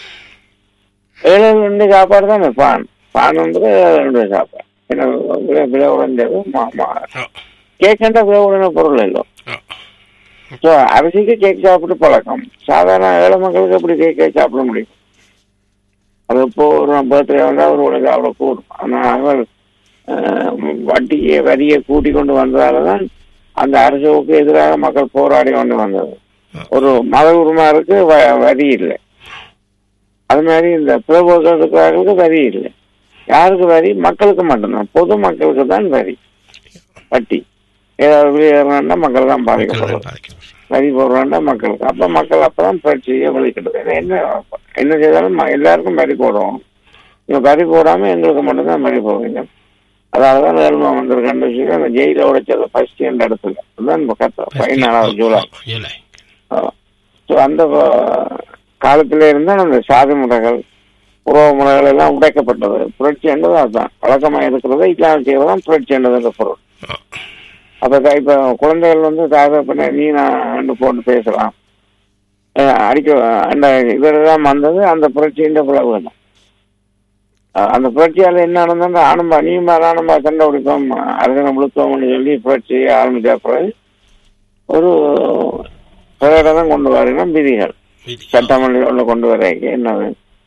ஏழு ரெண்டு சாப்பாடு தானே பான் பான் வந்து ஏழு ரெண்டு சாப்பாடு என்ன விலை விலை உடஞ்சது மாமா ஓ கேக் விலை உடனே பொருள் இல்லை ஓ ஸோ அரிசிக்கு கேக் சாப்பிட்டு பழக்கம் சாதாரண ஏழை மக்களுக்கு எப்படி கேக் சாப்பிட முடியும் அது இப்போ ஒரு பர்த்டே வந்தால் அவர் உடனே சாப்பிட கூடும் ஆனால் அவர் அஹ், வட்டியை வரியை கூட்டி கொண்டு வந்ததால தான் அந்த அரசுக்கு எதிராக மக்கள் போராடி கொண்டு வந்தது ஒரு மத உரிமாருக்கு வ- வரி இல்லை அது மாதிரி இந்த பிரபோக்களுக்கு வரி இல்லை யாருக்கு வரி மக்களுக்கு மட்டும்தான் பொது மக்களுக்கு தான் வரி வட்டி ஏதாவது வெளியேறணும்னா மக்கள் தான் பாதிக்கப்படுறது பாதிக்கும் வரி போடுறாண்டா மக்களுக்கு அப்ப மக்கள் அப்பதான் பிரச்சனையை வெளிக்கிட்டது ஏன்னா என்ன என்ன செய்தாலும் ம- எல்லாருக்கும் வரி போடுவோம் நீங்க வரி போடாம எங்களுக்கு மட்டும்தான் வரி போடுவீங்க அதாலதான் ஏழ்மா வந்திருக்கேன்னு சொல்லி அந்த ஜெயில உடைச்சது ஃபர்ஸ்ட் என்ற இடத்துல அதுதான் இப்ப கத்த பதினாலாவது ஜூலை ஜூலை ஸோ அந்த வ- காலத்துல இருந்தா அந்த சாதி முறைகள் உறவு முறைகள் எல்லாம் உடைக்கப்பட்டது புரட்சி என்றது அதுதான் வழக்கமா இருக்கிறத இல்லாமல் செய்வதுதான் புரட்சி என்றது பொருள் ஓ அப்ப த- இப்ப குழந்தைகள் வந்து தாய் பண்ண நீ நான் போட்டு பேசலாம் அஹ் அடிக்க அந்த இதெல்லாம் வந்தது அந்த புரட்சியின் பிளவு தான் அஹ் அந்த புரட்சியால என்ன நடந்தா ஆனம்பா நீமா ஆனம்பா சண்டை பிடிப்போம் அரசனை முழுக்கோம்னு சொல்லி புரட்சி ஆரம்பிச்ச பிறகு ஒரு பிரகடனம் கொண்டு வரணும் விதிகள் விதி சட்டமன்ற கொண்டு வர என்னது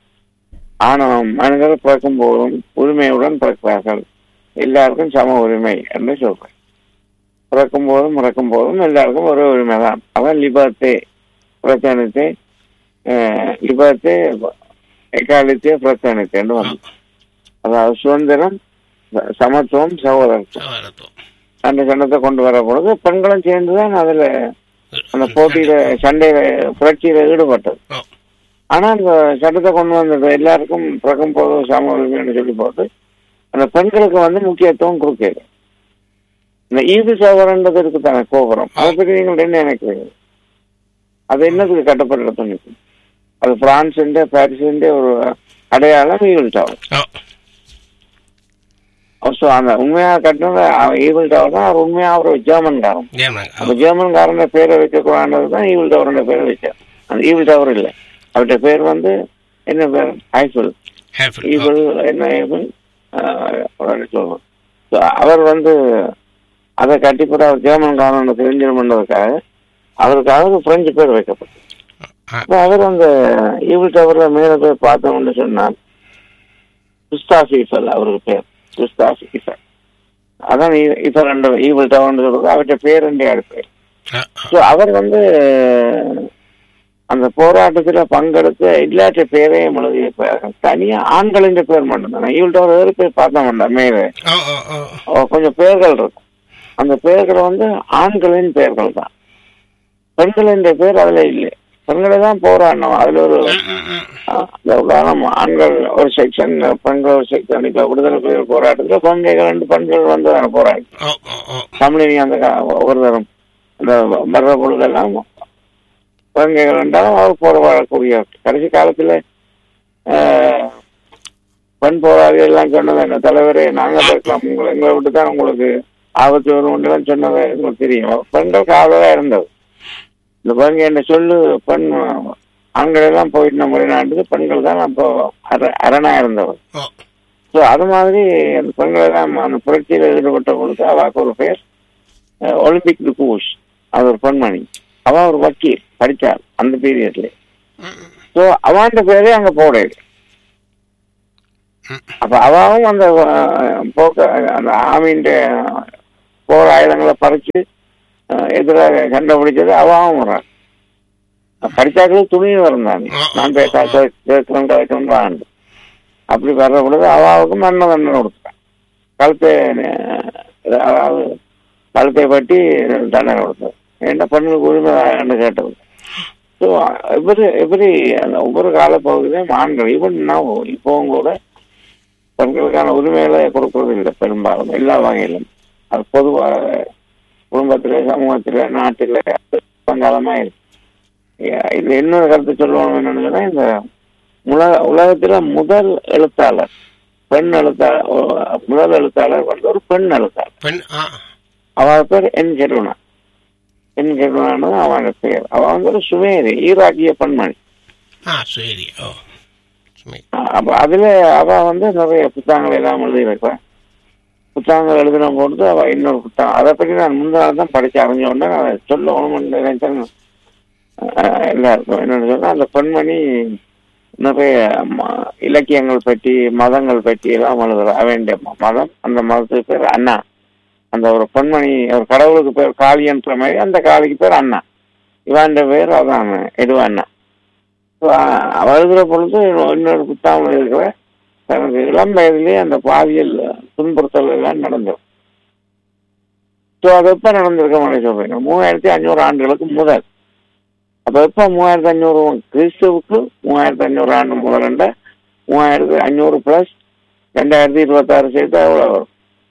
ஆணவம் மனிதர் பிறக்கும் போதும் உரிமையுடன் பிறக்கிறார்கள் எல்லாருக்கும் சம உரிமை என்று சொல்றேன் பிறக்கும் போதும் இறக்கும் போதும் எல்லாருக்கும் ஒரே உரிமை தான் அதான் லிபர்த்தே பிரச்சனத்தை லிபர்த்தே எக்காலித்தே பிரச்சனத்தைன்னு வந்து அதாவது சுதந்திரம் ச- சமத்துவம் சகோதரத்துவம் சவாரத்துவம் அந்த சண்டத்தை கொண்டு வர பொழுது பெண்களும் சேர்ந்துதான் அதுல அந்த போட்டியில சண்டையில புரட்சியில ஈடுபட்டது ஓ ஆனா அந்த சட்டத்தை கொண்டு வந்தது எல்லாருக்கும் பிறக்கும் போது சம உரிமைன்னு சொல்லி போட்டு அந்த பெண்களுக்கு வந்து முக்கியத்துவம் கொடுக்கல இந்த ஈது சவரன்றது இருக்கு தானே கோபுரம் அதை பற்றி நீங்கள் என்ன நினைக்கிறீங்க அது என்னதுக்கு கட்டப்பட்ட துணிக்கு அது பிரான்ஸ் பாரிஸ் ஒரு அடையாளம் ஈவில் டவர் ஓ ஸோ அந்த உண்மையா கட்டினது ஈவில் டவர் தான் அவர் உண்மையா அவர் ஜெர்மன்காரன் ஜெர்மன் அப்ப ஜெர்மன்காரன பேரை வைக்கக்கூடாது தான் ஈவில் டவரோட பேரை வச்சார் அந்த ஈவில் டவர் இல்லை அவருடைய பேர் வந்து என்ன பேர் ஐஃபில் ஹேஃபில் ஈவில் என்ன ஈவில் சொல்லுவோம் ஸோ அவர் வந்து அதை கட்டிப்பட அவர் ஜெர்மன்காரன் தெரிஞ்சிடும் பண்ணதுக்காக அவருக்காக ஒரு பிரெஞ்சு பேர் வைக்கப்பட்டது அப்ப அவர் அந்த ஈவில் டவர்ல மேல போய் பார்த்தோம்னு சொன்னால் குஸ்தாஃப் ஈஃபல் அவருக்கு பேர் குஸ்தாஃப் ஈஃபல் அதான் இப்போ ரெண்டு ஈவில் டவர்னு சொல்றது அவருடைய பேர் ரெண்டே அடுப்பு ஸோ அவர் வந்து அந்த போராட்டத்துல பங்கெடுத்து இல்லாட்ட பேரையும் எழுதியிருப்பார் தனியா ஆண்களின் பேர் மட்டும்தான் ஈவில் டவர் வேறு பேர் பார்த்த மாட்டேன் மேலே ஓ ஓ ஓ ஓ, கொஞ்சம் பேர்கள் இருக்கும் அந்த பேர்கள் வந்து ஆண்களின் பெயர்கள் தான் பெண்களின் பேர் அதுல இல்லை பெண்களை தான் போராடணும் அதுல ஒரு ம், ம், ம். ஆஹ், இந்த உதாரணம் ஆண்கள் ஒரு செக்ஷன் பெண்கள் ஒரு செக்ஷன் இப்ப விடுதலை புலிகள் போராட்டத்துல பங்கைகள் ரெண்டு பெண்கள் வந்து தானே போராடி ஓ ஓ ஓ தமிழினி அந்த கா- ஒரு தரம் இந்த வர்ற பொழுதெல்லாம் பங்கைகள் என்றாலும் அவர் போராடக்கூடிய கடைசி காலத்துல ஆஹ், பெண் போராளிகள் எல்லாம் சொன்னது என்ன தலைவரே நாங்க இருக்கலாம் உங்களை எங்களை விட்டு தான் உங்களுக்கு ஆபத்து வரும் சொன்னது எங்களுக்கு தெரியும் பெண்கள் காவலா இருந்தது இந்த பாருங்க என்ன சொல்லு பெண் ஆண்கள் எல்லாம் போயிட்டு நம்ம நாட்டுக்கு பெண்கள் தான் அப்போ அர- அரணா இருந்தவர் ஓ ஸோ அது மாதிரி அந்த பெண்கள் எல்லாம் அந்த புரட்சியில் ஈடுபட்ட பொழுது அவாக்கு ஒரு பேர் அஹ், ஒலிம்பிக் டு கூஷ் அது ஒரு பெண்மணி அவன் ஒரு வக்கீல் படித்தாள் அந்த பீரியட்ல ம், ஸோ அவன் பேரே அங்க போடையில ம். அப்ப அவன் அந்த அஹ், போக்க அந்த ஆமீன் போர் ஆயுதங்களை பறிச்சு அஹ், எதிராக கண்டுபிடிச்சது அவன் வரான் படித்தாக்களும் துணியும் இருந்தாங்க நான் பேச கேட்கிறோம் கேட்கிறோம் வாண்டு அப்படி வர்ற பொழுது அவாவுக்கு மரண தண்டனை கொடுத்தான் கழுத்தை அஹ், அதாவது கழுத்தை பற்றி தண்டனை கொடுத்தது என்ன பெண்களுக்கு உரிமை தான்னு கேட்டது ஸோ எப்படி எப்படி அந்த ஒவ்வொரு காலப்பகுதியிலும் ஆண்கள் ஈவன் நான் இப்போவும் கூட பெண்களுக்கான உரிமைகளை கொடுக்கறது இல்லை பெரும்பாலும் எல்லா வகையிலும் அது பொதுவாக குடும்பத்தில் சமூகத்தில் நாட்டில் காலமாக இருக்கு ஏ- இது இன்னொரு கருத்து சொல்லணும் என்னன்னு சொன்னா, இந்த உலக உலகத்துல முதல் எழுத்தாளர் பெண் எழுத்தாளர் முதல் எழுத்தாளர் வந்து ஒரு பெண் எழுத்தாளர் பெண் ஆ அவள் பேர் என் கெருணா என் கெருணான்னு அவனோட பேர் அவ வந்து ஒரு சுமேரி ஈராக்கிய பெண்மணி ஆ சரி ஓ சுமை அப்ப அதுல அவ வந்து நிறைய புத்தகங்கள் எல்லாம் எழுதியிருக்கா புத்தகங்கள் எழுதின பொழுது அவ இன்னொரு புத்தகம் அதை பற்றி நான் முன்னாள் தான் படிச்சு அறிஞ்ச உடனே அதை சொல்லணும்னு நினைச்சேன் அஹ் எல்லாருக்கும் என்னன்னு சொன்னா அந்த பெண்மணி நிறைய ம- இலக்கியங்கள் பற்றி மதங்கள் பற்றி எல்லாம் எழுதுறா அவனுடைய மதம் அந்த மதத்துக்கு பேர் அண்ணா அந்த ஒரு பெண்மணி ஒரு கடவுளுக்கு பேர் காளியன்ற மாதிரி அந்த காளிக்கு பேர் அண்ணா இவன் பேர் அதான் எதுவா அண்ணா So, அஹ் அவ எழுதுற பொழுது இன்னொரு புத்தகம் இருக்கிற தனக்கு இளம் வயதிலே அந்த பாலியல் துன்புறுத்தல் எல்லாம் நடந்தது ஸோ அது எப்போ நடந்திருக்க மாதிரி சொல்றீங்க மூவாயிரத்தி அஞ்சூறு ஆண்டுகளுக்கு முதல் அப்போ எப்போ மூவாயிரத்தி அஞ்சூறு கிறிஸ்துவுக்கு மூவாயிரத்தி அஞ்சூறு ஆண்டு முதல்ல மூவாயிரத்தி அஞ்சூறு பிளஸ் ரெண்டாயிரத்தி இருபத்தாறு சேர்த்து எவ்வளோ வரும்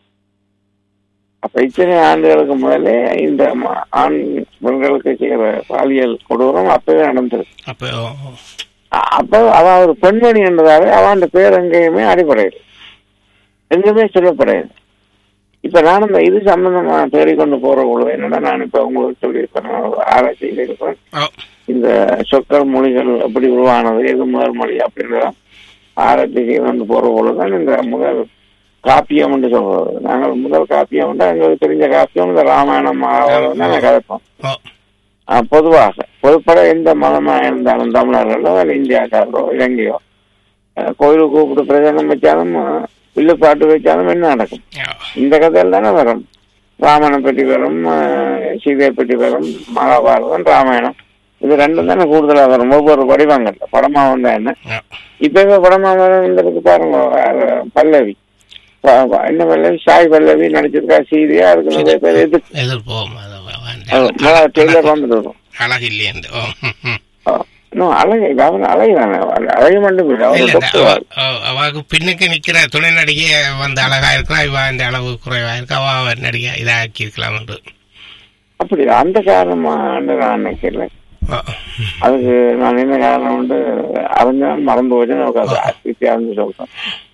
அப்ப இத்தனை ஆண்டுகளுக்கு முதலே இந்த ம- ஆண் பெண்களுக்கு செய்கிற பாலியல் கொடூரம் அப்பவே நடந்திருக்கு அப்போ ஓ, ஓ. அ- அப்போ அவ ஒரு பெண்மணி என்றதால அவன் பேர் எங்கேயுமே அடிப்படையில் எங்குமே சொல்லப்படையாது இப்ப நான் இந்த இது சம்பந்தமா தேடிக்கொண்டு போற பொழுது என்னன்னா நான் இப்ப உங்களுக்கு சொல்லியிருப்பேன் நான் ஒரு ஆராய்ச்சி செய்திருப்பேன் ஓ இந்த சொற்கள் மொழிகள் எப்படி உருவானது எது முதல் மொழி அப்படின்றத ஆராய்ச்சி செய்து கொண்டு போற பொழுதுதான் இந்த முதல் காப்பியம் என்று சொல்றது நாங்கள் முதல் காப்பியம் எங்களுக்கு தெரிஞ்ச காப்பியம் இந்த ராமாயணம் மகாபாரதம் தான் கதைப்போம் ஓ ஆஹ் பொதுவாக பொதுப்பட எந்த மதமா இருந்தாலும் தமிழர்களோ இல்லை இந்தியாக்காரரோ இலங்கையோ ஆஹ் கோயிலுக்கு கூப்பிட்டு பிரசங்கம் வச்சாலும் ஆஹ் வில்லு பாட்டு வச்சாலும் என்ன நடக்கும் ஓ இந்த கதையில் தானே வரும் ராமனை பற்றி வரும் ஆஹ் சீதையை பற்றி வரும் மகாபாரதம் ராமாயணம் இது ரெண்டும் தானே கூடுதலா வரும் ஒவ்வொரு வடிவங்கள்ல படமா வந்தா என்ன ஓ இப்பவே படமா வந்ததுக்கு பாருங்க ஆஹ் பல்லவி ப- ப- என்ன பல்லவி சாய் பல்லவி நடிச்சிருக்கா சீதையா அதுக்கு நிறைய பேர் எதிர்ப்பு எதிர்ப்போம் அது அது முதல்ல டெய்லர் வந்துட்டு வரும் அழகு இல்லையண்டு ஓ ம், ம். இன்னும் அழகு அவன் அழகு தானே அழகு மட்டும் இல்லை அவர் இல்ல இந்த doctor. அவ- அவ- அவக்கு பின்னுக்கு நிக்கிற துணை நடிகை வந்து அழகா இருக்கா இவ இந்த அளவு குறைவா இருக்கா அவ அவ நடிகை இதாக்கி இருக்கலாம் என்று அப்படி அந்த காரணமா நான் நினைக்கல ஓ, அதுக்கு நான் என்ன காரணம் வந்து அறிஞ்சாலும் மறந்து போச்சு எனக்கு அது வித்தியாசம் சொல்றேன்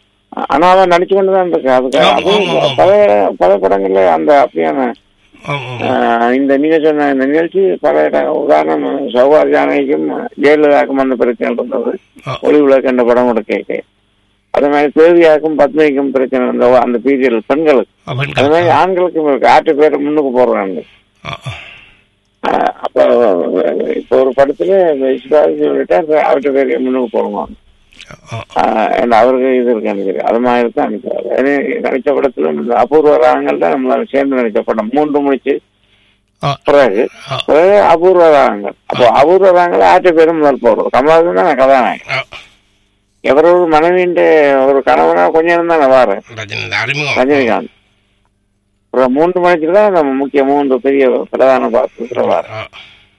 ஆனா அவன் நடிச்சு கொண்டு தான் இருக்கு அதுக்கு ஆமா, அது ஆமா, ஆமா. பல பல படங்கள்ல அந்த அப்படியான ஓ, ஓ, ஓ. ஆஹ், இந்த நீங்க சொன்ன இந்த நிகழ்ச்சி பல இட- உதாரணம் சௌபார் ஜானகிக்கும் ஜெயலலிதாக்கும் அந்த பிரச்சனை இருந்தது ஓ, ஒளி விளக்கு என்ற படம் கூட கேட்க அது மாதிரி தேவியாக்கும் பத்மிக்கும் பிரச்சனை இருந்த அந்த பீரியட் பெண்களுக்கு அது பெண்கள். மாதிரி ஆண்களுக்கும் இருக்கு ஆட்டு பேர் முன்னுக்கு போடுறாங்க ஓ, ஓ. ஆஹ் அப்ப இப்போ ஒரு படத்துல சிவாஜி சொல்லிட்டு அந்த அவர்கிட்ட பேர் முன்னுக்கு போடுவாங்க ஓ, ஆஹ் and அவருக்கு இது இருக்கு எனக்கு அது மாதிரி தான் அனுப்பிச்சாரு ஏன்னா நடிச்ச படத்துல இந்த அபூர்வ ராகங்கள் தான் நம்மளால சேர்ந்து நடிச்ச படம் மூன்று முடிச்சு ஓ, பிறகு ஓ, பிறகு அபூர்வ ராகங்கள் அப்போ அபூர்வ ராகங்கள் ஆட்டு பேரும் முதல் போடுறது கமலாசன் தான் கதாநாயகன் ஓ. எவரோட மனைவின்ற ஒரு கணவனா கொஞ்சம் நேரம் தான் வாரு ரஜினி இந்த அறிமுகம் ரஜினிகாந்த் அப்புறம் மூன்று மணிக்கு தான் நம்ம முக்கிய மூன்று பெரிய பிரதான பாத்திரத்தில் வாரு ஓ,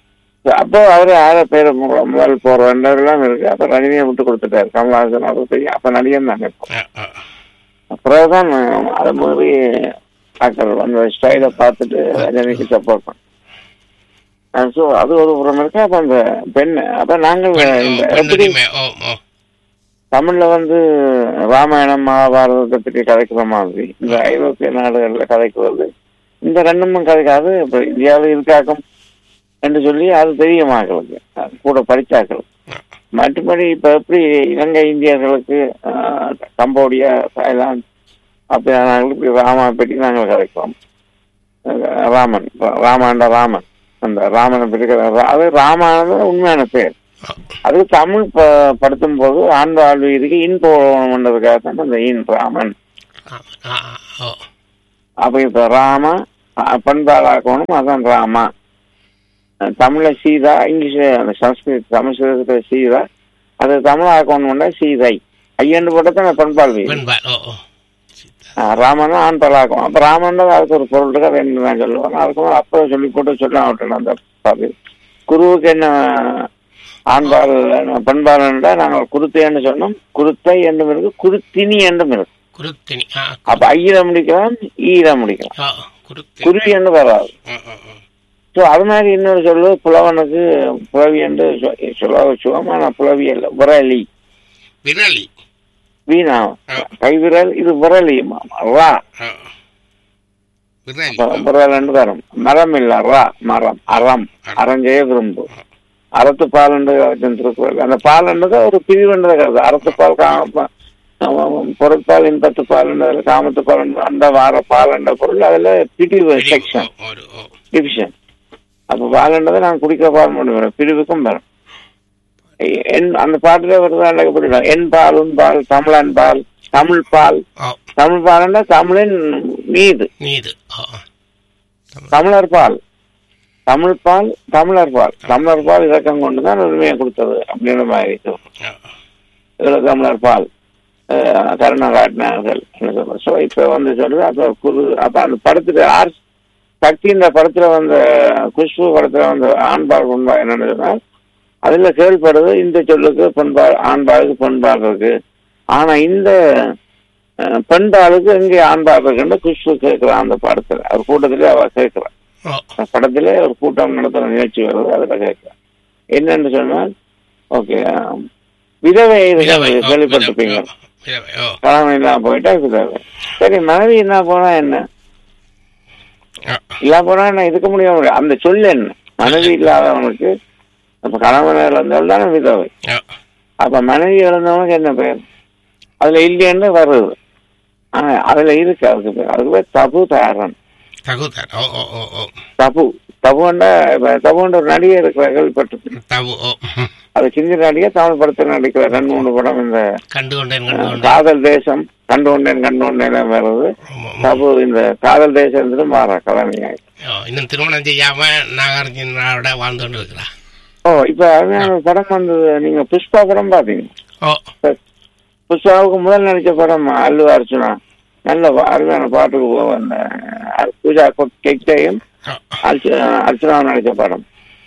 அப்போ அவரு ஆற பேர் மு- முதல் போற ரெண்டெல்லாம் இருக்கு அப்ப ரஜினியை விட்டு கொடுத்துட்டாரு கமலஹாசன் அவர் பெரிய அப்ப நடிகன் தாங்க இப்போ ஓ, ஓ. அப்புறம்தான் அது மாதிரி டாக்டர் அந்த ஸ்டைலை பார்த்துட்டு ரஜினிக்கு சப்போர்ட் பண்ண ஸோ அது ஒரு புறம் இருக்கு அப்ப அந்த பெண் அப்ப நாங்கள் பெண், ஓ, இந்த பெண் எப்படி உரிமை. ஓ, ஓ. தமிழ்ல வந்து ராமாயணம் மகாபாரதத்தை பற்றி கதைக்கிற மாதிரி இந்த ஐரோப்பிய நாடுகள்ல கதைக்கிறது இந்த ரெண்டுமும் கதைக்காது இப்ப இந்தியாவில் இருக்காக்கும் என்று சொல்லி அது தெரியுமாக்களுக்கு அது கூட படிச்சாக்களுக்கு மற்றபடி இப்ப எப்படி இலங்கை இந்தியர்களுக்கு ஆஹ், கம்போடியா தாய்லாந்து அப்படியானவர்களுக்கு இப்படி ராமா பற்றி நாங்கள் கதைக்கிறோம் அஹ் ராமன் ராமாண்ட ராமன் அந்த ராமனை பற்றி கதை- அது ராமானது உண்மையான பேர் ஓ அது தமிழ் ப- படுத்தும் போது ஆண் வாழ்வீதிக்கு இன் போகணுன்றதுக்காக தான் அந்த இன் ராமன் ஆமா. ஆ ஆ, ஓ அப்ப இப்ப ராம அஹ், பண்பாளாக்கணும் அதான் ராமா அஹ், தமிழ்ல சீதா இங்கிலீஷ் அந்த சமஸ்கிருத சமஸ்கிருதத்துல சீதா அது தமிழ் ஆக்கணும்னா சீதை ஐயண்டு போட்டு தான் பண்பாள் வீதி வெண்பால் ஓ ஓ ஆஹ் ராமனும் ஆண் பலாக்கும் அப்ப ராமன் அதுக்கு ஒரு பொருள் இருக்கு அதை என்ன நான் சொல்லுவேன் அதுக்கு அப்போ சொல்லி போட்டு சொல்ல விட்டேன் அந்த பாதி குருவுக்கு என்ன ஆண்பால் பெண்பால்ன்றா நாங்கள் குருத்தைன்னு சொன்னோம் குருத்தை என்றும் இருக்கு குருத்தினி என்றும் இருக்கு குருத்தினி ஆ அப்ப ஐயில முடிக்கலாம் ஈர முடிக்கலாம் ஓ குருத்தினி குருவி என்று வராது ம், ம், ம். ஸோ அது மாதிரி இன்னொரு சொல்லு புலவனுக்கு புலவி என்று சொ- சொல்ல வச்சுவோம் ஆனா புலவி அல்ல விரலி விரலி வீணா ஆ. கைவிரல் இது விரலி ரா ஓ விரலி விரல் வரும் மரம் இல்ல ரா மரம் அறம் அறஞ்செய விரும்பு அறத்து பால் என்று திருக்குறள் அந்த பால் என்றது ஒரு பிரிவுன்றது கருது அறத்து பால் காம பொருட்பால் இன்பத்து பால் என்றது காமத்து பால் என்ற அந்த வார பால் என்ற பொருள் அதுல பிரிவு செக்ஷன் ஒரு ஓ டிவிஷன் அப்ப பால் என்றதை நான் குடிக்கிற பால் மட்டும் வரும் பிரிவுக்கும் வரும் என் அந்த பாட்டுல வருதா எனக்கு புரியல என் பால் உன் பால் தமிழன் பால் தமிழ் பால் ஓ தமிழ் பால் தமிழின் மீது நீது ஓ ஓ. தமிழர் பால் தமிழ் பால் தமிழர் பால் தமிழர் பால் இலக்கம் கொண்டு தான் உரிமையை கொடுத்தது அப்படின்ற மாதிரி இருக்கு. ஓ இதுல தமிழர் பால் அஹ், கருணை காட்டினார்கள் ஸோ இப்போ வந்து சொல்றது அப்போ குரு அப்போ அந்த படத்துல ஆர் சக்தி இந்த படத்துல வந்த குஷ்பு படத்துல வந்த ஆண்பால் பொன்பால் என்னன்னு சொன்னால் அதுல கேள்விப்படுது இந்த சொல்லுக்கு பெண்பால் ஆண்பாலுக்கு பெண்பால் இருக்கு ஆனா இந்த அஹ், பெண்பாலுக்கு எங்கே ஆண்பால் இருக்குன்னு குஷ்பு கேட்கிறான் அந்த படத்துல அவர் கூட்டத்திலே அவ கேட்கிறான் ஓ படத்திலே ஒரு கூட்டம் நடத்துற நிகழ்ச்சி வருது அதுல கேட்கிறேன் என்னன்னு சொன்னால் ஓகே விதவை விதவை ஓ, கேள்விப்பட்டிருப்பீங்க விதவை ஓ கணவன் இல்லாம போயிட்டா விதவை சரி மனைவி என்ன போனா என்ன ஓ இல்லாம போனா என்ன இருக்க முடியாது அந்த சொல்லு என்ன மனைவி இல்லாதவனுக்கு அப்ப கணவன் இழந்தவள் தானே விதவை ஓ அப்ப மனைவி இழந்தவனுக்கு என்ன பேர் அதுல இல்லைன்னு வருது ஆனா அதுல இருக்கு அதுக்கு பேர் அதுக்கு பேர் தபு தாரன் தகுதர் ஓ ஓ ஓ ஓ தபு தபுண்டா இப்ப தபுன்ற ஒரு நடிகை இருக்கிற கேள்விப்பட்டு தவு ஓ ம். அது ஹிந்தி நடிகை தமிழ் படத்தில் நடிக்கிற ரெண்டு மூணு படம் இந்த கண்டு கொண்டேன் கண்டு கொண்டேன் காதல் தேசம் கண்டு கொண்டேன் கண்டு கொண்டேன் வருது ஆமா, ஆமா. தபு இந்த காதல் தேசம் மாற கலைஞர் ஓ, இன்னும் திருமணம் செய்யாம நாகார்ஜுனோட வாழ்ந்து கொண்டு இருக்கிறா ஓ இப்ப அருமையான படம் வந்தது நீங்க புஷ்பா படம் பாத்தீங்க ஓ புஷ்பாவுக்கு முதல் நடிச்ச படம் அல்லு அர்ச்சுனா நல்ல பா- அருமையான பாட்டுக்கு போக அந்த அஹ், பூஜா கெக்டையும் ஓ அர்ச்சனா நடிச்ச படம்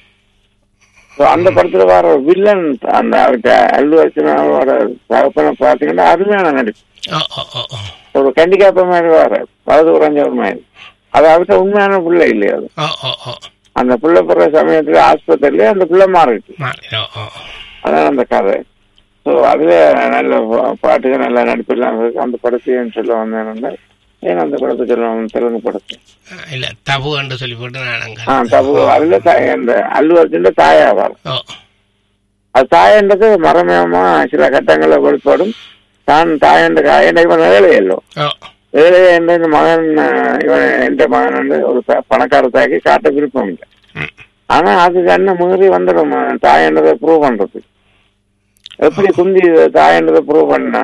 So, அந்த படத்துல வர ஒரு வில்லன் அந்த அவர்கிட்ட அல்லு அர்ச்சனாவோட தகப்பனை பாத்தீங்கன்னா அருமையான நடிப்பு ஓ ஓ ஓ ஓ ஒரு கண்டிக்காப்ப மாதிரி வர வலது உறைஞ்சவர் மாதிரி அது அவர்கிட்ட உண்மையான பிள்ளை இல்லையா அது ஓ ஓ ஓ அந்த பிள்ளை பிறந்த சமயத்துல ஆஸ்பத்திரியில அந்த பிள்ளை மாறிட்டு மாறி ஓ ஓ அதான் அந்த கதை ஸோ அதுல நல்ல பா- பாட்டுக்கு நல்ல நடிப்பெல்லாம் இருக்கு அந்த படத்தையும் சொல்ல வந்தேன் ஏன் அந்த படத்தை சொல்ல தெலுங்கு படத்தை இல்ல தபு என்று சொல்லி போட்டு நான் அங்க ஆ தபு அதுல தாய் அந்த அல்லு அர்ஜுன் தாயா வரும் ஓ அது தாயன்றது மரமயமா சில கட்டங்கள்ல வெளிப்படும் தான் தாயன்ற காயண்டை இவன் ஏழையல்லோ ஓ ஏழை என்ற இந்த மகன் அஹ், இவன் என்ற மகன் வந்து ஒரு ப- பணக்கார தாய்க்கு காட்ட விருப்பம் இல்லை ம். ஆனா அதுக்கு என்ன மீறி வந்துடும் தாயன்றதை ப்ரூவ் பண்றது எப்படி குந்தி தாயன்றதை ப்ரூவ் பண்ணா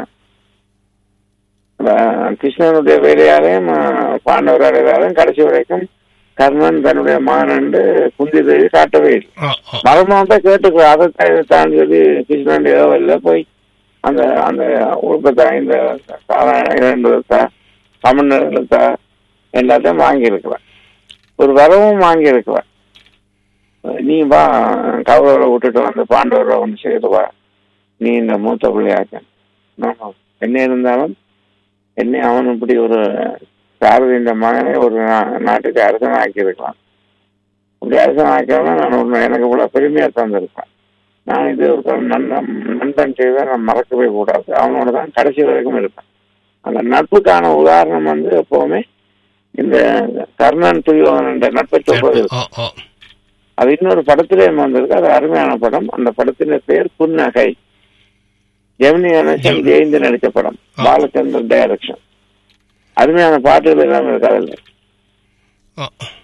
அஹ், கிருஷ்ணனுடைய வேலையாலையும் அஹ், பாண்டவர் வேலையாலையும் கடைசி வரைக்கும் கர்ணன் தன்னுடைய மகன் என்று குந்தி தேவி காட்டவே இல்லை ஓ ஓ மர்மத்தை கேட்டுக்கோ அதை தான் தான் சொல்லி கிருஷ்ணன் ஏதோ போய் அந்த அந்த உருப்பத்தா இந்த இரண்டுத்தா தமிழ்நாடுத்தா எல்லாத்தையும் வாங்கியிருக்கிறேன் ஒரு வரவும் வாங்கியிருக்கிறேன் நீ வா கௌரவரை விட்டுட்டு வந்து பாண்டவரை வந்து செய்து வா நீ இந்த மூத்த பிள்ளையாக்க நான் என்ன இருந்தாலும் என்னை அவன் இப்படி ஒரு சாரதி இந்த மகனை ஒரு நா- நாட்டுக்கு அரசன் ஆக்கியிருக்கலாம் அப்படி அரசன் ஆக்கியவனா நான் ஒன்று எனக்கு இவ்வளோ பெருமையாக தந்திருப்பேன் நான் இது ஒரு நண்பன் நண்பன் செய்த நான் மறக்கவே கூடாது அவனோட தான் கடைசி வரைக்கும் இருப்பேன் அந்த நட்புக்கான உதாரணம் வந்து எப்பவுமே இந்த கர்ணன் துரியோகன் என்ற நட்பை சொல்றது ஓ ஓ அது இன்னொரு படத்திலே வந்திருக்கு அது அருமையான படம் அந்த படத்தின் பெயர் புன்னகை ஜெமினி கணேசன் ஜெயந்தி நடித்த படம் பாலச்சந்தர் டைரக்ஷன் அருமையான பாட்டுகள் எல்லாம் இருக்கு அதில் ஓ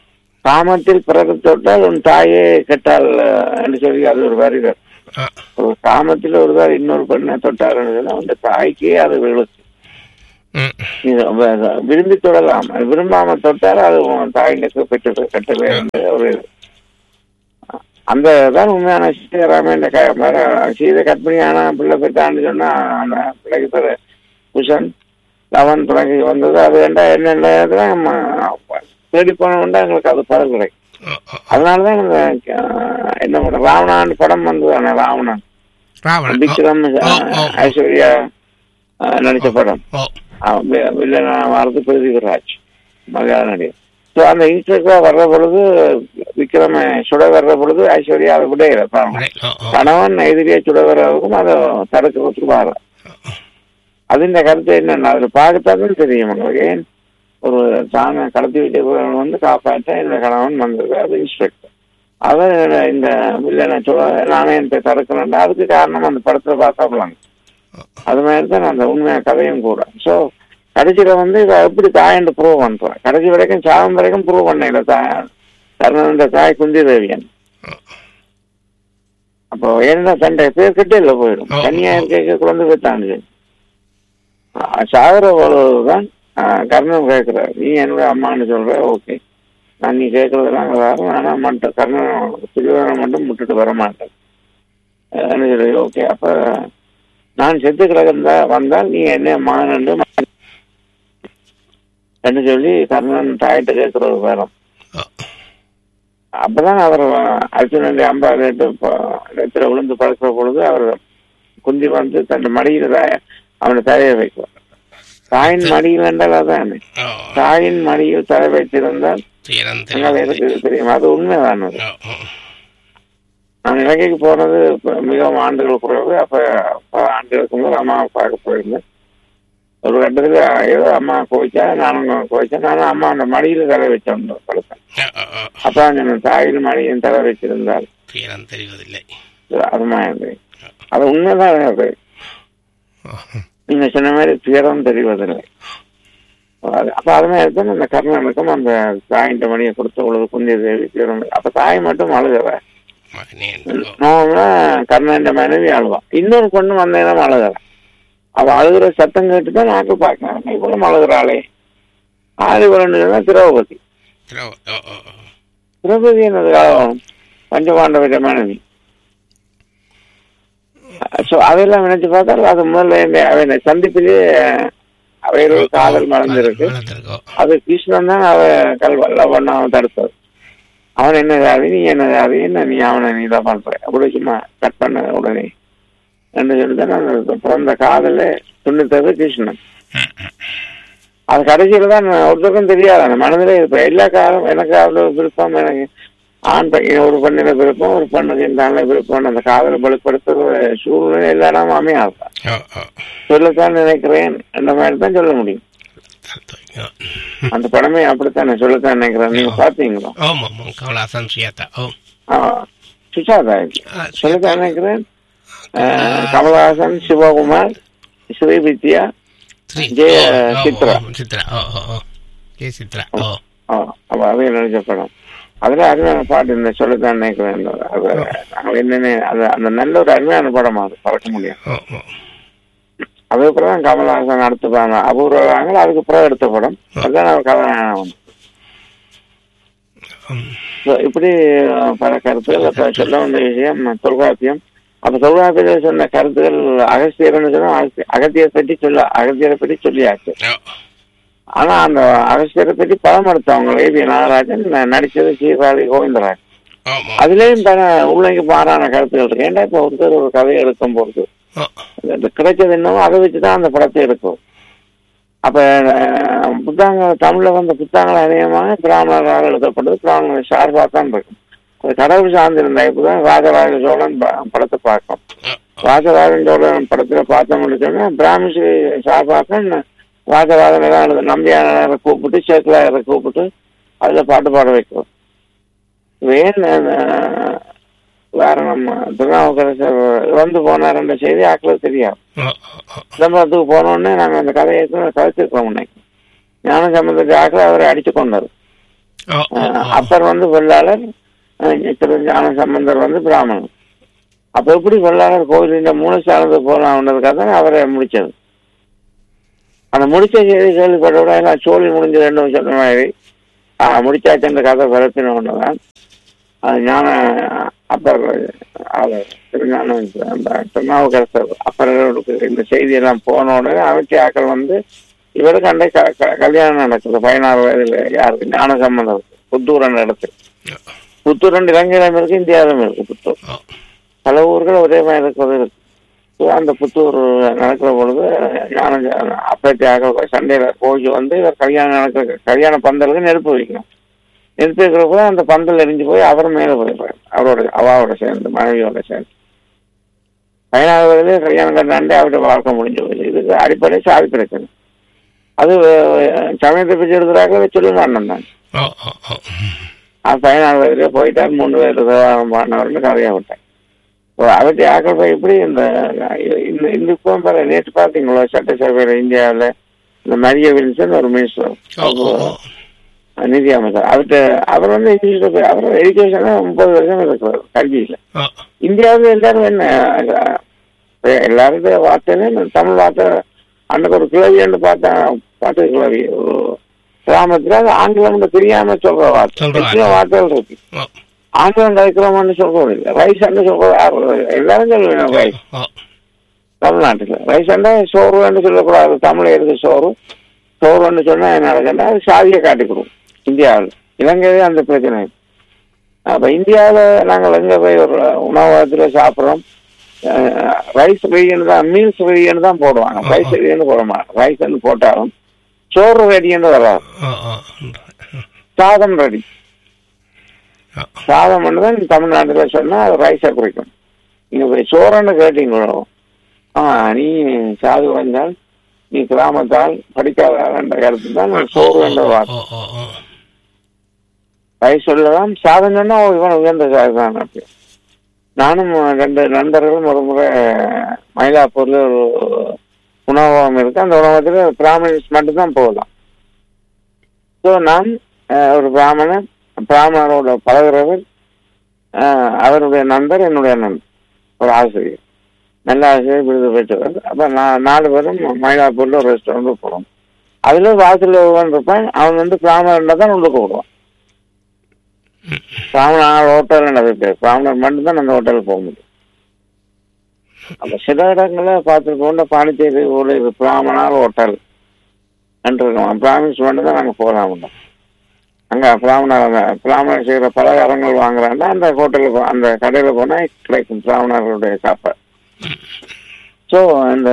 காமத்தில் பிறகு தொட்டால் உன் தாயே கெட்டால் என்று சொல்லி அது ஒரு வருகிறார் ஆ, ஒரு காமத்தில் ஒருவர் இன்னொரு பெண்ணை தொட்டாருன்னு சொன்னா அந்த தாய்க்கே அது விழுச்சு ம், இது வ- விரும்பி தொடலாம் அது விரும்பாம தொட்டால் அது உன் தாயினுக்கு பெற்று கட்டவே ஒரு இது. அந்த தான் உண்மையான சீதாராம இந்த க- மர- சீதை கற்பிணியான பிள்ளை பெற்றான்னு சொன்னா அந்த பிள்ளைக்கு பேரு குஷன் லவன் பிள்ளைக்கு வந்தது அது வேண்டா என்னென்ன தேடி போனோம்னா எங்களுக்கு அது படம் கிடைக்கும் ஓ, ஓ. அதனாலதான் இந்த அஹ், என்ன படம் ராவணான்னு படம் வந்தது ஆனா ராவணன் ராவணன் ஓ, விக்ரம் ஓ, ஓ, ஐஸ்வர்யா அஹ், நடிச்ச படம் ஓ, அவன் வி- வில்லனா வாழ்றது பிருத்திவிராஜ் மலையாள நடிகர் ஸோ அந்த இன்ஸ்பெக்டரா வர்ற பொழுது விக்ரம சுட வர்ற பொழுது ஐஸ்வர்யா அதை விட விடை, ஓ, ஓ. கணவன் எதிரியா சுட வர்றதுக்கும் அதை தடுக்கிறதுக்கு வர അതിന്റെ கருத்து என்னன்னா அதுல பார்க்கத்தான் தெரியும் உங்களுக்கு ஏன் ஒரு தானே கடத்தி விட்டு வந்து காப்பாற்ற இந்த கணவன் வந்தது அது இன்ஸ்பெக்டர் அவர் இந்த வில்லனை சுட நாணயத்தை தடுக்கணும்னா அதுக்கு காரணம் அந்த படத்துல பார்த்தாப்பலாங்க அது மாதிரி தான் அந்த உண்மையான கதையும் கூட ஸோ கடைசியில வந்து இதை எப்படி தாயன்னு ப்ரூவ் பண்றேன் கடைசி வரைக்கும் சாவம் வரைக்கும் ப்ரூவ் பண்ண இல்லை தாய் கர்ணன் தாய் குந்தி தேவியன் அப்போ ஏன்னா தண்டை பேர் கிட்ட இல்லை போயிடும் ஓ, தனியா ஓ. இருக்க குழந்தை போயிட்டான்னு சாகர பொழுதுதான் கர்ணன் கேட்கிறார் நீ என்னோட அம்மான்னு சொல்ற ஓகே நான் நீ கேட்கறதெல்லாம் வரும் ஆனா மட்டும் கர்ணன் திருவாரம் மட்டும் விட்டுட்டு வர மாட்டேன் என்ன சொல்லி ஓகே அப்ப நான் செத்து கிடந்தா வந்தால் நீ என்ன மகன் என்று என்று சொல்லி கர்ணன் தாயிட்ட கேட்கிற ஒரு பேரம் ஓ, அப்பதான் அவர் அர்ஜுனனுடைய அம்பா இடத்துல விழுந்து படுக்கிற பொழுது அவர் குந்தி வந்து தன் மடியில தாய- அவனை தலையை வைக்குவார் தாயின் மடியில் என்றால் அதான் ஓ. தாயின் மடியில் தலை வைத்திருந்தால் துயரம் என்னால் தெரிவது. எனக்கு தெரியும் அது உண்மைதான் அது ஓ, ஓ. நான் இலங்கைக்கு போனது இப்ப மிகவும் ஆண்டுகள் குறைவு அப்ப பல ஆண்டுகளுக்கு முதல் அம்மாவை பார்க்க போயிருந்தேன் ஒரு கட்டத்துல ஏதோ அம்மா கோவிச்சா நானும் கோவிச்சேன் நானும் அம்மா அந்த மடியில தலை வச்சேன் படுத்தேன் ஓ, ஓ, ஓ. அப்ப அந்த தாயின் மடியின் தலை வச்சிருந்தால் துயரம் தெரிவதில்லை அருமா இருந்தது அது உண்மைதான் அது ஓ, நீங்க சொன்ன மாதிரி துயரம் தெரிவதில்லை அது- அப்ப அது மாதிரி தான் அந்த கர்ணனுக்கும் அந்த தாயின் மணியை கொடுத்த பொழுது குந்திய தேவி துயரம் அப்ப தாய் மட்டும் அழுகிற மகனே என்று. ஓ, நோம்னா கர்ணன் மனைவி அழுவான் இன்னொரு பொண்ணு வந்தேன்னா அழுகிறா அவ அழுகிற சத்தம் கேட்டு தான் நாக்கு பார்க்கலாம் இவ்வளவு அழுகிறாளே ஆதி வரணுன்னா திரௌபதி திரவ- ஓ, ஓ, ஓ. திரௌபதி என்னது ஆகும் பஞ்சபாண்டவர மனைவி ஸோ அதெல்லாம் நினைச்சு பார்த்தால் அது முதல்ல இந்த அவன் சந்திப்பிலே அவையோட காதல் மறந்திருக்கு வளர்ந்திருக்கு. ஓ, அது கிருஷ்ணன் தான் அவ கல்வல்ல பண்ண அவன் தடுத்தது அவன் என்ன ஜாதி நீ என்ன ஜாதி என்ன நீ அவனை நீ தான் பண்ற அப்படி சும்மா கட் பண்ண உடனே என்று சொல்லிதான் அந்த பிறந்த காதல துணித்தது கிருஷ்ணன் அது கடைசியில தான் ஒருத்தருக்கும் தெரியாது அந்த மனதிலே இப்ப எல்லா காலம் எனக்கு அவ்வளவு விருப்பம் எனக்கு ஆண் பையன் ஒரு பெண்ணில விருப்பம் ஒரு பெண்ணுக்கு இந்த ஆண்ல விருப்பம் அந்த காதலை வெளிப்படுத்துற சூழ்நிலை எல்லா இடமும் அமையாது ஓ, ஓ. சொல்லத்தான் நினைக்கிறேன் அந்த மாதிரி தான் சொல்ல முடியும் ஓ. அந்த படமே அப்படித்தானே சொல்லத்தான் நினைக்கிறேன் நீங்க பாத்தீங்களா ஓம் ஓம் ஓம் கமலாசன் சுயாதா ஓம் ஆ, சுஜாதா இது. ஆ, சொல்லத்தான் நினைக்கிறேன் அஹ், கமலஹாசன் சிவகுமார் ஸ்ரீ வித்யா ஸ்ரீ ஜெய ஓ, ஓ, ஓ, சித்ரா. ஓ, சித்ரா ஓ ஓ ஓ ஜெய சித்ரா ஓ ஆ, அப்ப அதையும் நினைச்ச படம் அதுல அருமையான பாட்டு இந்த சொல்லத்தான் நினைக்கிறேன் அது நாங்கள் என்னன்னு அது அந்த நல்ல ஒரு அருமையான படம் அது பறக்க முடியும் ஓ ஓ அதுக்கப்புறம் தான் கமலஹாசன் அடுத்துப்பாங்க அபூர்வங்கள் அதுக்கு பிறகு எடுத்த படம் அதுதான் அவர் கதாநாயகன் ம். So, இப்படி அஹ், பல கருத்துகள் அப்ப சொல்ல வந்த விஷயம் தொல்காப்பியம் அப்ப தொல்காப்பியத்தில் சொன்ன கருத்துகள் அகஸ்தியர்னு சொன்னா அகஸ்தி- அகத்தியரை பற்றி சொல்ல அகத்தியரை பற்றி சொல்லியாச்சு ஓ ஆனா அந்த அகஸ்தியரை பற்றி படம் எடுத்தவங்க ஏபி நாகராஜன் ந- நடிச்சது சீர்காழி கோவிந்தராஜ் ஓம் ஓம் அதுலயும் பல உள்ளங்க மாறான கருத்துகள் இருக்கு ஏன்டா இப்ப ஒருத்தர் ஒரு கதையை எடுக்கும் போது ஓ இந்த கிடைச்சது என்னவோ அதை வச்சுதான் அந்த படத்தை எடுக்கும் அப்ப அஹ், புத்தகங்கள் தமிழ்ல வந்த புத்தகங்கள் அதிகமாக பிராமணரால் எழுதப்பட்டது பிராமணர் சார்பாக தான் இருக்கும் அது கடவுள் சார்ந்திருந்த இப்பதான் ராஜராஜ சோழன் ப- படத்தை பார்க்கும் ஓ ராஜராஜ சோழன் படத்துல பார்த்தோம்னு சொன்னா பிராமிசி சார்பாக ராஜராஜன் ஏதாவது நம்பியாரை கூப்பிட்டு சேக்கலாயரை கூப்பிட்டு அதுல பாட்டு பாட வைக்கும் ஏன் அஹ், வேற நம்ம திருநாவுக்கரசர் இறந்து போனார்ன்ற செய்தி ஆக்களுக்கு தெரியாது ஓ ஓ சிதம்பரத்துக்கு போனோடனே நாங்க அந்த கதையை கதைச்சிருக்கோம் இன்னைக்கு ஞான சம்பந்தத்தை ஆக்களை அவரை அடிச்சு கொண்டாரு ஓ ஓ அஹ், ஓ. அப்பர் வந்து வெள்ளாளர் அஹ், திரு ஞான சம்பந்தர் வந்து பிராமணன் அப்ப எப்படி வெள்ளாளர் கோயிலின் மூலஸ்தானத்தை போலாம்ன்றதுக்காக தான் அவரை முடிச்சது அந்த முடிச்ச செய்தி கேள்விப்பட்ட விட எல்லாம் சோழி முடிஞ்சு ரெண்டு சொன்ன மாதிரி ஆஹ், முடிச்சாச்சுன்ற கதை பரப்பின தான் அது ஞான அப்பர் அவர் திருஞான அந்த திருநாவுக்கரசர் அப்பர்களுக்கு இந்த செய்தி எல்லாம் போன உடனே அமைச்சியாக்கள் வந்து இவருக்கு அண்டை க- க- கல்யாணம் நடக்குது பதினாறு வயதுல யாருக்கு ஞான சம்பந்தம் புத்தூரன் இடத்துல புத்தூரன் இலங்கையிலும் இருக்கு இந்தியாவிலும் இருக்கு புத்தூர் ஓ பல ஊர்கள் ஒரே மாதிரி இருக்கிறது இருக்கு So, அந்த புத்தூர் நடக்கிற பொழுது ஞான அப்பத்தியாக சண்டையில போய் வந்து இவர் கல்யாணம் நடக்கிற கல்யாண பந்தலுக்கு நெருப்பு வைக்கணும் நெருப்பு வைக்கிற போது அந்த பந்தல் எரிஞ்சு போய் அவர் மேல போயிடுறாரு அவரோட அவாவோட சேர்ந்து மனைவியோட சேர்ந்து பதினாறு வயதுல கல்யாணம் கண்டாண்டே அவருடைய வாழ்க்கை முடிஞ்சு போகுது இதுக்கு அடிப்படை சாவி பிரச்சனை அது அஹ், சமயத்தை பற்றி எடுக்கிறாங்க சொல்லுங்க அண்ணன் தான் ஓ ஓ ஓ அது பதினாறு வயதுல போயிட்டார் மூணு வயது விவகாரம் பண்ணவர்கள் கதையா விட்டேன் இப்போ அவற்றை ஆக்கள் போய் இப்படி இந்த இந்த இந்த இப்போ பாரு நேற்று பார்த்தீங்களா சட்டசபையில் இந்தியாவில் இந்த மரிய வில்சன் ஒரு மினிஸ்டர் ஓ ஓ ஓ நிதி அமைச்சர் அவர்கிட்ட அவர் வந்து இங்கிலீஷில் போய் அவர் எஜுகேஷன் முப்பது வருஷம் இருக்கிறார் கல்வியில் ஓ இந்தியாவில் எல்லாரும் என்ன அஹ், எல்லாரும் வார்த்தைன்னு தமிழ் வார்த்தை அன்னைக்கு ஒரு கிளவின்னு பார்த்தேன் பாட்டு கிளவி ஒரு கிராமத்துல அது ஆங்கிலம் தெரியாம சொல்ற வார்த்தை சொல்ற வார்த்தை. எத்தனையோ வார்த்தைகள் இருக்கு ஓ ஆங்கிலம் கழிக்கிறோம்னு சொல்றது இல்லை ரைஸ் அண்டு சொல்றது யாரும் எல்லாரும் சொல்லுவேன் ரைஸ் ஓ தமிழ்நாட்டுல ரைஸ் அண்டா சோறுன்னு சொல்லக்கூடாது தமிழ் எதுக்கு சோறு சோறுன்னு சொன்னா என்ன நடக்குன்னா அது சாதியை காட்டி கொடுக்கும் இந்தியாவில் இலங்கையிலே அந்த பிரச்சனை இருக்கு. அப்ப இந்தியாவில் நாங்கள் எங்க போய் ஒரு உணவகத்துல சாப்பிட்றோம் ரைஸ் ரெடின்னு தான் மீல்ஸ் ரெடின்னு தான் போடுவாங்க ரைஸ் ரெடின்னு போட மாட்டோம் ரைஸ்ன்னு போட்டாலும் சோறு ரெடின்னு வராது ஓ ஓ சாதம் ரெடி ஓ சாதம் தான் தமிழ்நாட்டுல சொன்னா அது ரைஸை குறிக்கும் நீங்க போய் சோறுன்னு கேட்டீங்களோ ஆ நீ சாது வந்தால் நீ கிராமத்தால் படிக்காத என்ற கருத்து தான் சோறு என்ற வார்த்தை ஓ ஓ ஓ ரைஸ் சொல்லலாம் சாதம் சொன்னா ஓ, இவன் உயர்ந்த சாதி தான் அப்படி நானும் ரெண்டு நண்பர்களும் ஒரு முறை மயிலாப்பூர்ல ஒரு உணவகம் இருக்கு அந்த உணவகத்துல பிராமணிஸ் மட்டும்தான் போகலாம் ஸோ நான் அஹ், ஒரு பிராமணன் பிராமணரோட பழகுறவர் அஹ், அவருடைய நண்பர் என்னுடைய நண்பர் ஒரு ஆசிரியர் நல்ல ஆசிரியர் விருது பெற்றவர் அப்ப நான் நாலு பேரும் மயிலாப்பூர்ல ஒரு ரெஸ்டாரண்ட் போறோம் அதுல வாசல்ல ஒருவன் இருப்பான் அவன் வந்து பிராமணன் தான் உள்ளுக்கு விடுவான் பிராமணர் ஹோட்டல் பேர் பிராமணர் மட்டும்தான் அந்த ஹோட்டலுக்கு போக முடியும் அப்ப சில இடங்கள்ல பார்த்துருக்கோம் பாண்டிச்சேரி ஒரு இது பிராமணர் ஹோட்டல் என்று இருக்கோம் பிராமின்ஸ் மட்டும் தான் நாங்கள் போகலாம் அங்க பிராமணர் அந்த பிராமணர் செய்கிற பலகாரங்கள் வாங்குறாங்கன்னா அந்த ஹோட்டலுக்கு அந்த கடையில் போனால் கிடைக்கும் பிராமணர்களுடைய சாப்பாடு ஸோ அந்த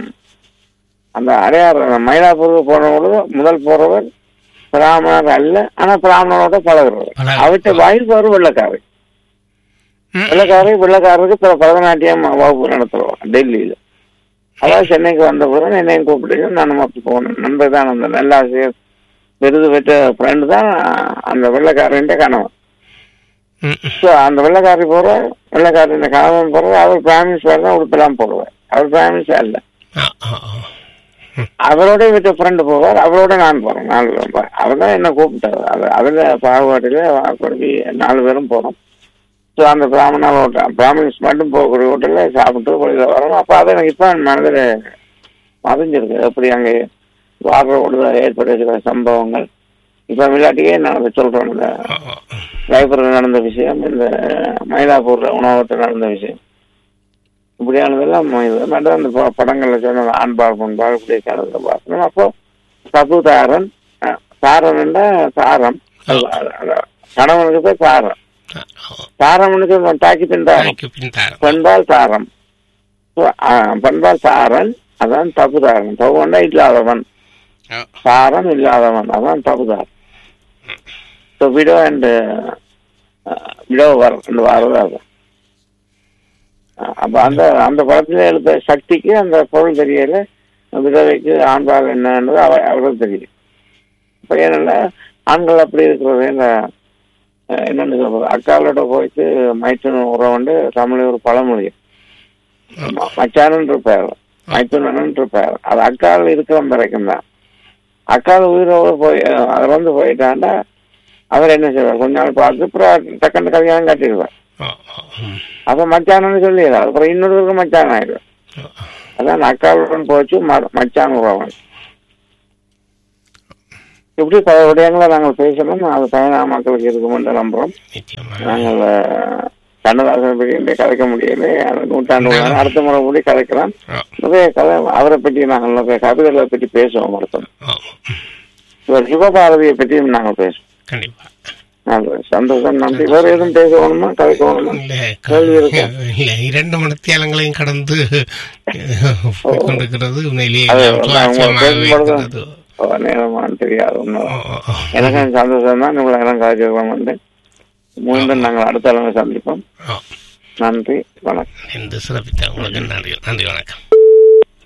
அந்த அடையார் அந்த மயிலாப்பூருக்கு போன பொழுது முதல் போறவர் பிராமணர் அல்ல ஆனா பிராமணரோட பழகுறவர் பழகு- அவர்கிட்ட வாயில் ஒரு வெள்ளக்காரர் ம். வெள்ளக்காரி வெள்ளக்காரருக்கு பிற பரதநாட்டியம் வகுப்பு நடத்துறோம் டெல்லியில அதாவது சென்னைக்கு வந்த பிறகு என்னையும் கூப்பிட்டு நானும் அப்படி போனேன் நண்பர் தான் அந்த நல்ல ஆசிரியர் விருது பெற்ற ஃப்ரெண்டு தான் அந்த வெள்ளக்காரன் கணவன் ம், ம். ஸோ அந்த வெள்ளக்காரி போற வெள்ளக்காரின் கணவன் போற அவர் பிராமின்ஸ் வேறு தான் உடுப்பெல்லாம் போடுவார் அவர் பிராமின்ஸ் அல்ல ஆ, ஆ, ஆ. அவரோட விட்ட ஃப்ரெண்டு போவார் அவரோட நான் போறேன் நாலு பேரும் அவர் தான் என்ன கூப்பிட்டாரு அது அதில் பாகுபாட்டில் அப்படி நாலு பேரும் போறோம் ஸோ அந்த பிராமண ஹோட்டல் பிராமின்ஸ் மட்டும் போகக்கூடிய ஹோட்டலில் சாப்பிட்டு வெளியில் வரோம் அப்போ அதை எனக்கு இப்போ மனதில் மறைஞ்சிருக்கு எப்படி அங்கே வாழ்றோடு ஏற்படுகிற சம்பவங்கள் இப்போ விளையாட்டியே நான் சொல்கிறேன் இந்த ஓ, ஓ. லைப்ரரி நடந்த விஷயம் இந்த மயிலாப்பூர்ல உணவகத்தில் நடந்த விஷயம் இப்படியானதெல்லாம் இது மட்டும் அந்த ப- படங்கள்ல சொன்ன ஆண்பால் முன்பால் இப்படி கலந்து பார்க்கணும் அப்போ தப்பு தாரன் அஹ், தாரன்டா தாரம் அது- அது- அது கணவனுக்கு போய் தாரம் ஆ, ஓ. தாரவனுக்கு தாக்கி பின் தாரம் தாய்க்கு பின் தாரம் பெண்பால் தாரம் So, அஹ், பெண்பால் தாரன் அதான் தப்பு தாரன் தகுவண்டா இல்லாதவன் ஓ, சாரம் இல்லாதவன் அதான் தப்புதார் so widow and widower அந்த வாரது அது அப்போ அந்த அந்த படத்துல எழுத்த சக்திக்கு அந்த பொருள் தெரியல விதவைக்கு ஆண்பால் என்னன்றது அவ அவருக்கு தெரியும் இப்போ என்னன்னா ஆண்கள் அப்படி இருக்கிறது இந்த அஹ், என்னன்னு சொல்றது அக்காலோட போயிட்டு மைத்துன உறவுண்டு தமிழ் ஒரு பழமொழி ம- மச்சானன் இருப்பார் மைத்துனன் இருப்பார் அது அக்கால் இருக்கிற வரைக்கும் தான் அக்கால் உயிரோடு போய் அது வந்து போயிட்டாண்டா அவர் என்ன செய்வார் கொஞ்ச நாள் பார்த்து அப்புறம் டக்குன்னு கல்யாணம் கட்டிடுவார் ஓ ஓ ம். அப்ப மச்சானன்னு சொல்லிடுறார் அப்புறம் இன்னொருவருக்கு மச்சான் ஆயிடுவார் ஓ, ஓ. அதான் அக்காவுடன் போச்சு ம- மச்சான் உறவன் இப்படி பல விடயங்களை நாங்கள் பேசணும் அது பயனா மக்களுக்கு இருக்குமென்று நம்புறோம் நிச்சயமா நாங்கள் அஹ், கண்ணதாசன் பற்றி இன்றைய கதைக்க முடியல அந்த நூற்றாண்டு விழா அடுத்த முறை கூட கதைக்கலாம் ஓ நிறைய கதை அவரை பற்றி நாங்கள் நிறைய கவிதைகளை பற்றி பேசுவோம் ஒருத்தர் ஓ இவர் சிவபாரதியை பற்றியும் நாங்கள் பேசுவோம் கண்டிப்பா நல்லது. சந்தோஷம் நன்றி வேற எதுவும் பேசணுமா கதைக்கணுமா இல்ல கேள்வி இருக்கா? இல்ல இரண்டு மனத்தியாலங்களையும் கடந்து போய் கொண்டிருக்கிறது உண்மையிலேயே அது சுவாரஸ்யமாகவே பேசும்பொழுது இருக்கிறது. நேரமான்னு தெரியாது ஒன்றும் ஓ, ஓ, ஓ. எனக்கும் சந்தோஷம் தான் உங்களை எல்லாம் காய்ச்சிருக்கோம் வந்து மீண்டும் நாங்கள் அடுத்த அளவு சந்திப்போம் ஓ. நன்றி வணக்கம் என்று சிறப்பித்த உங்களுக்கு நன்றி நன்றி வணக்கம்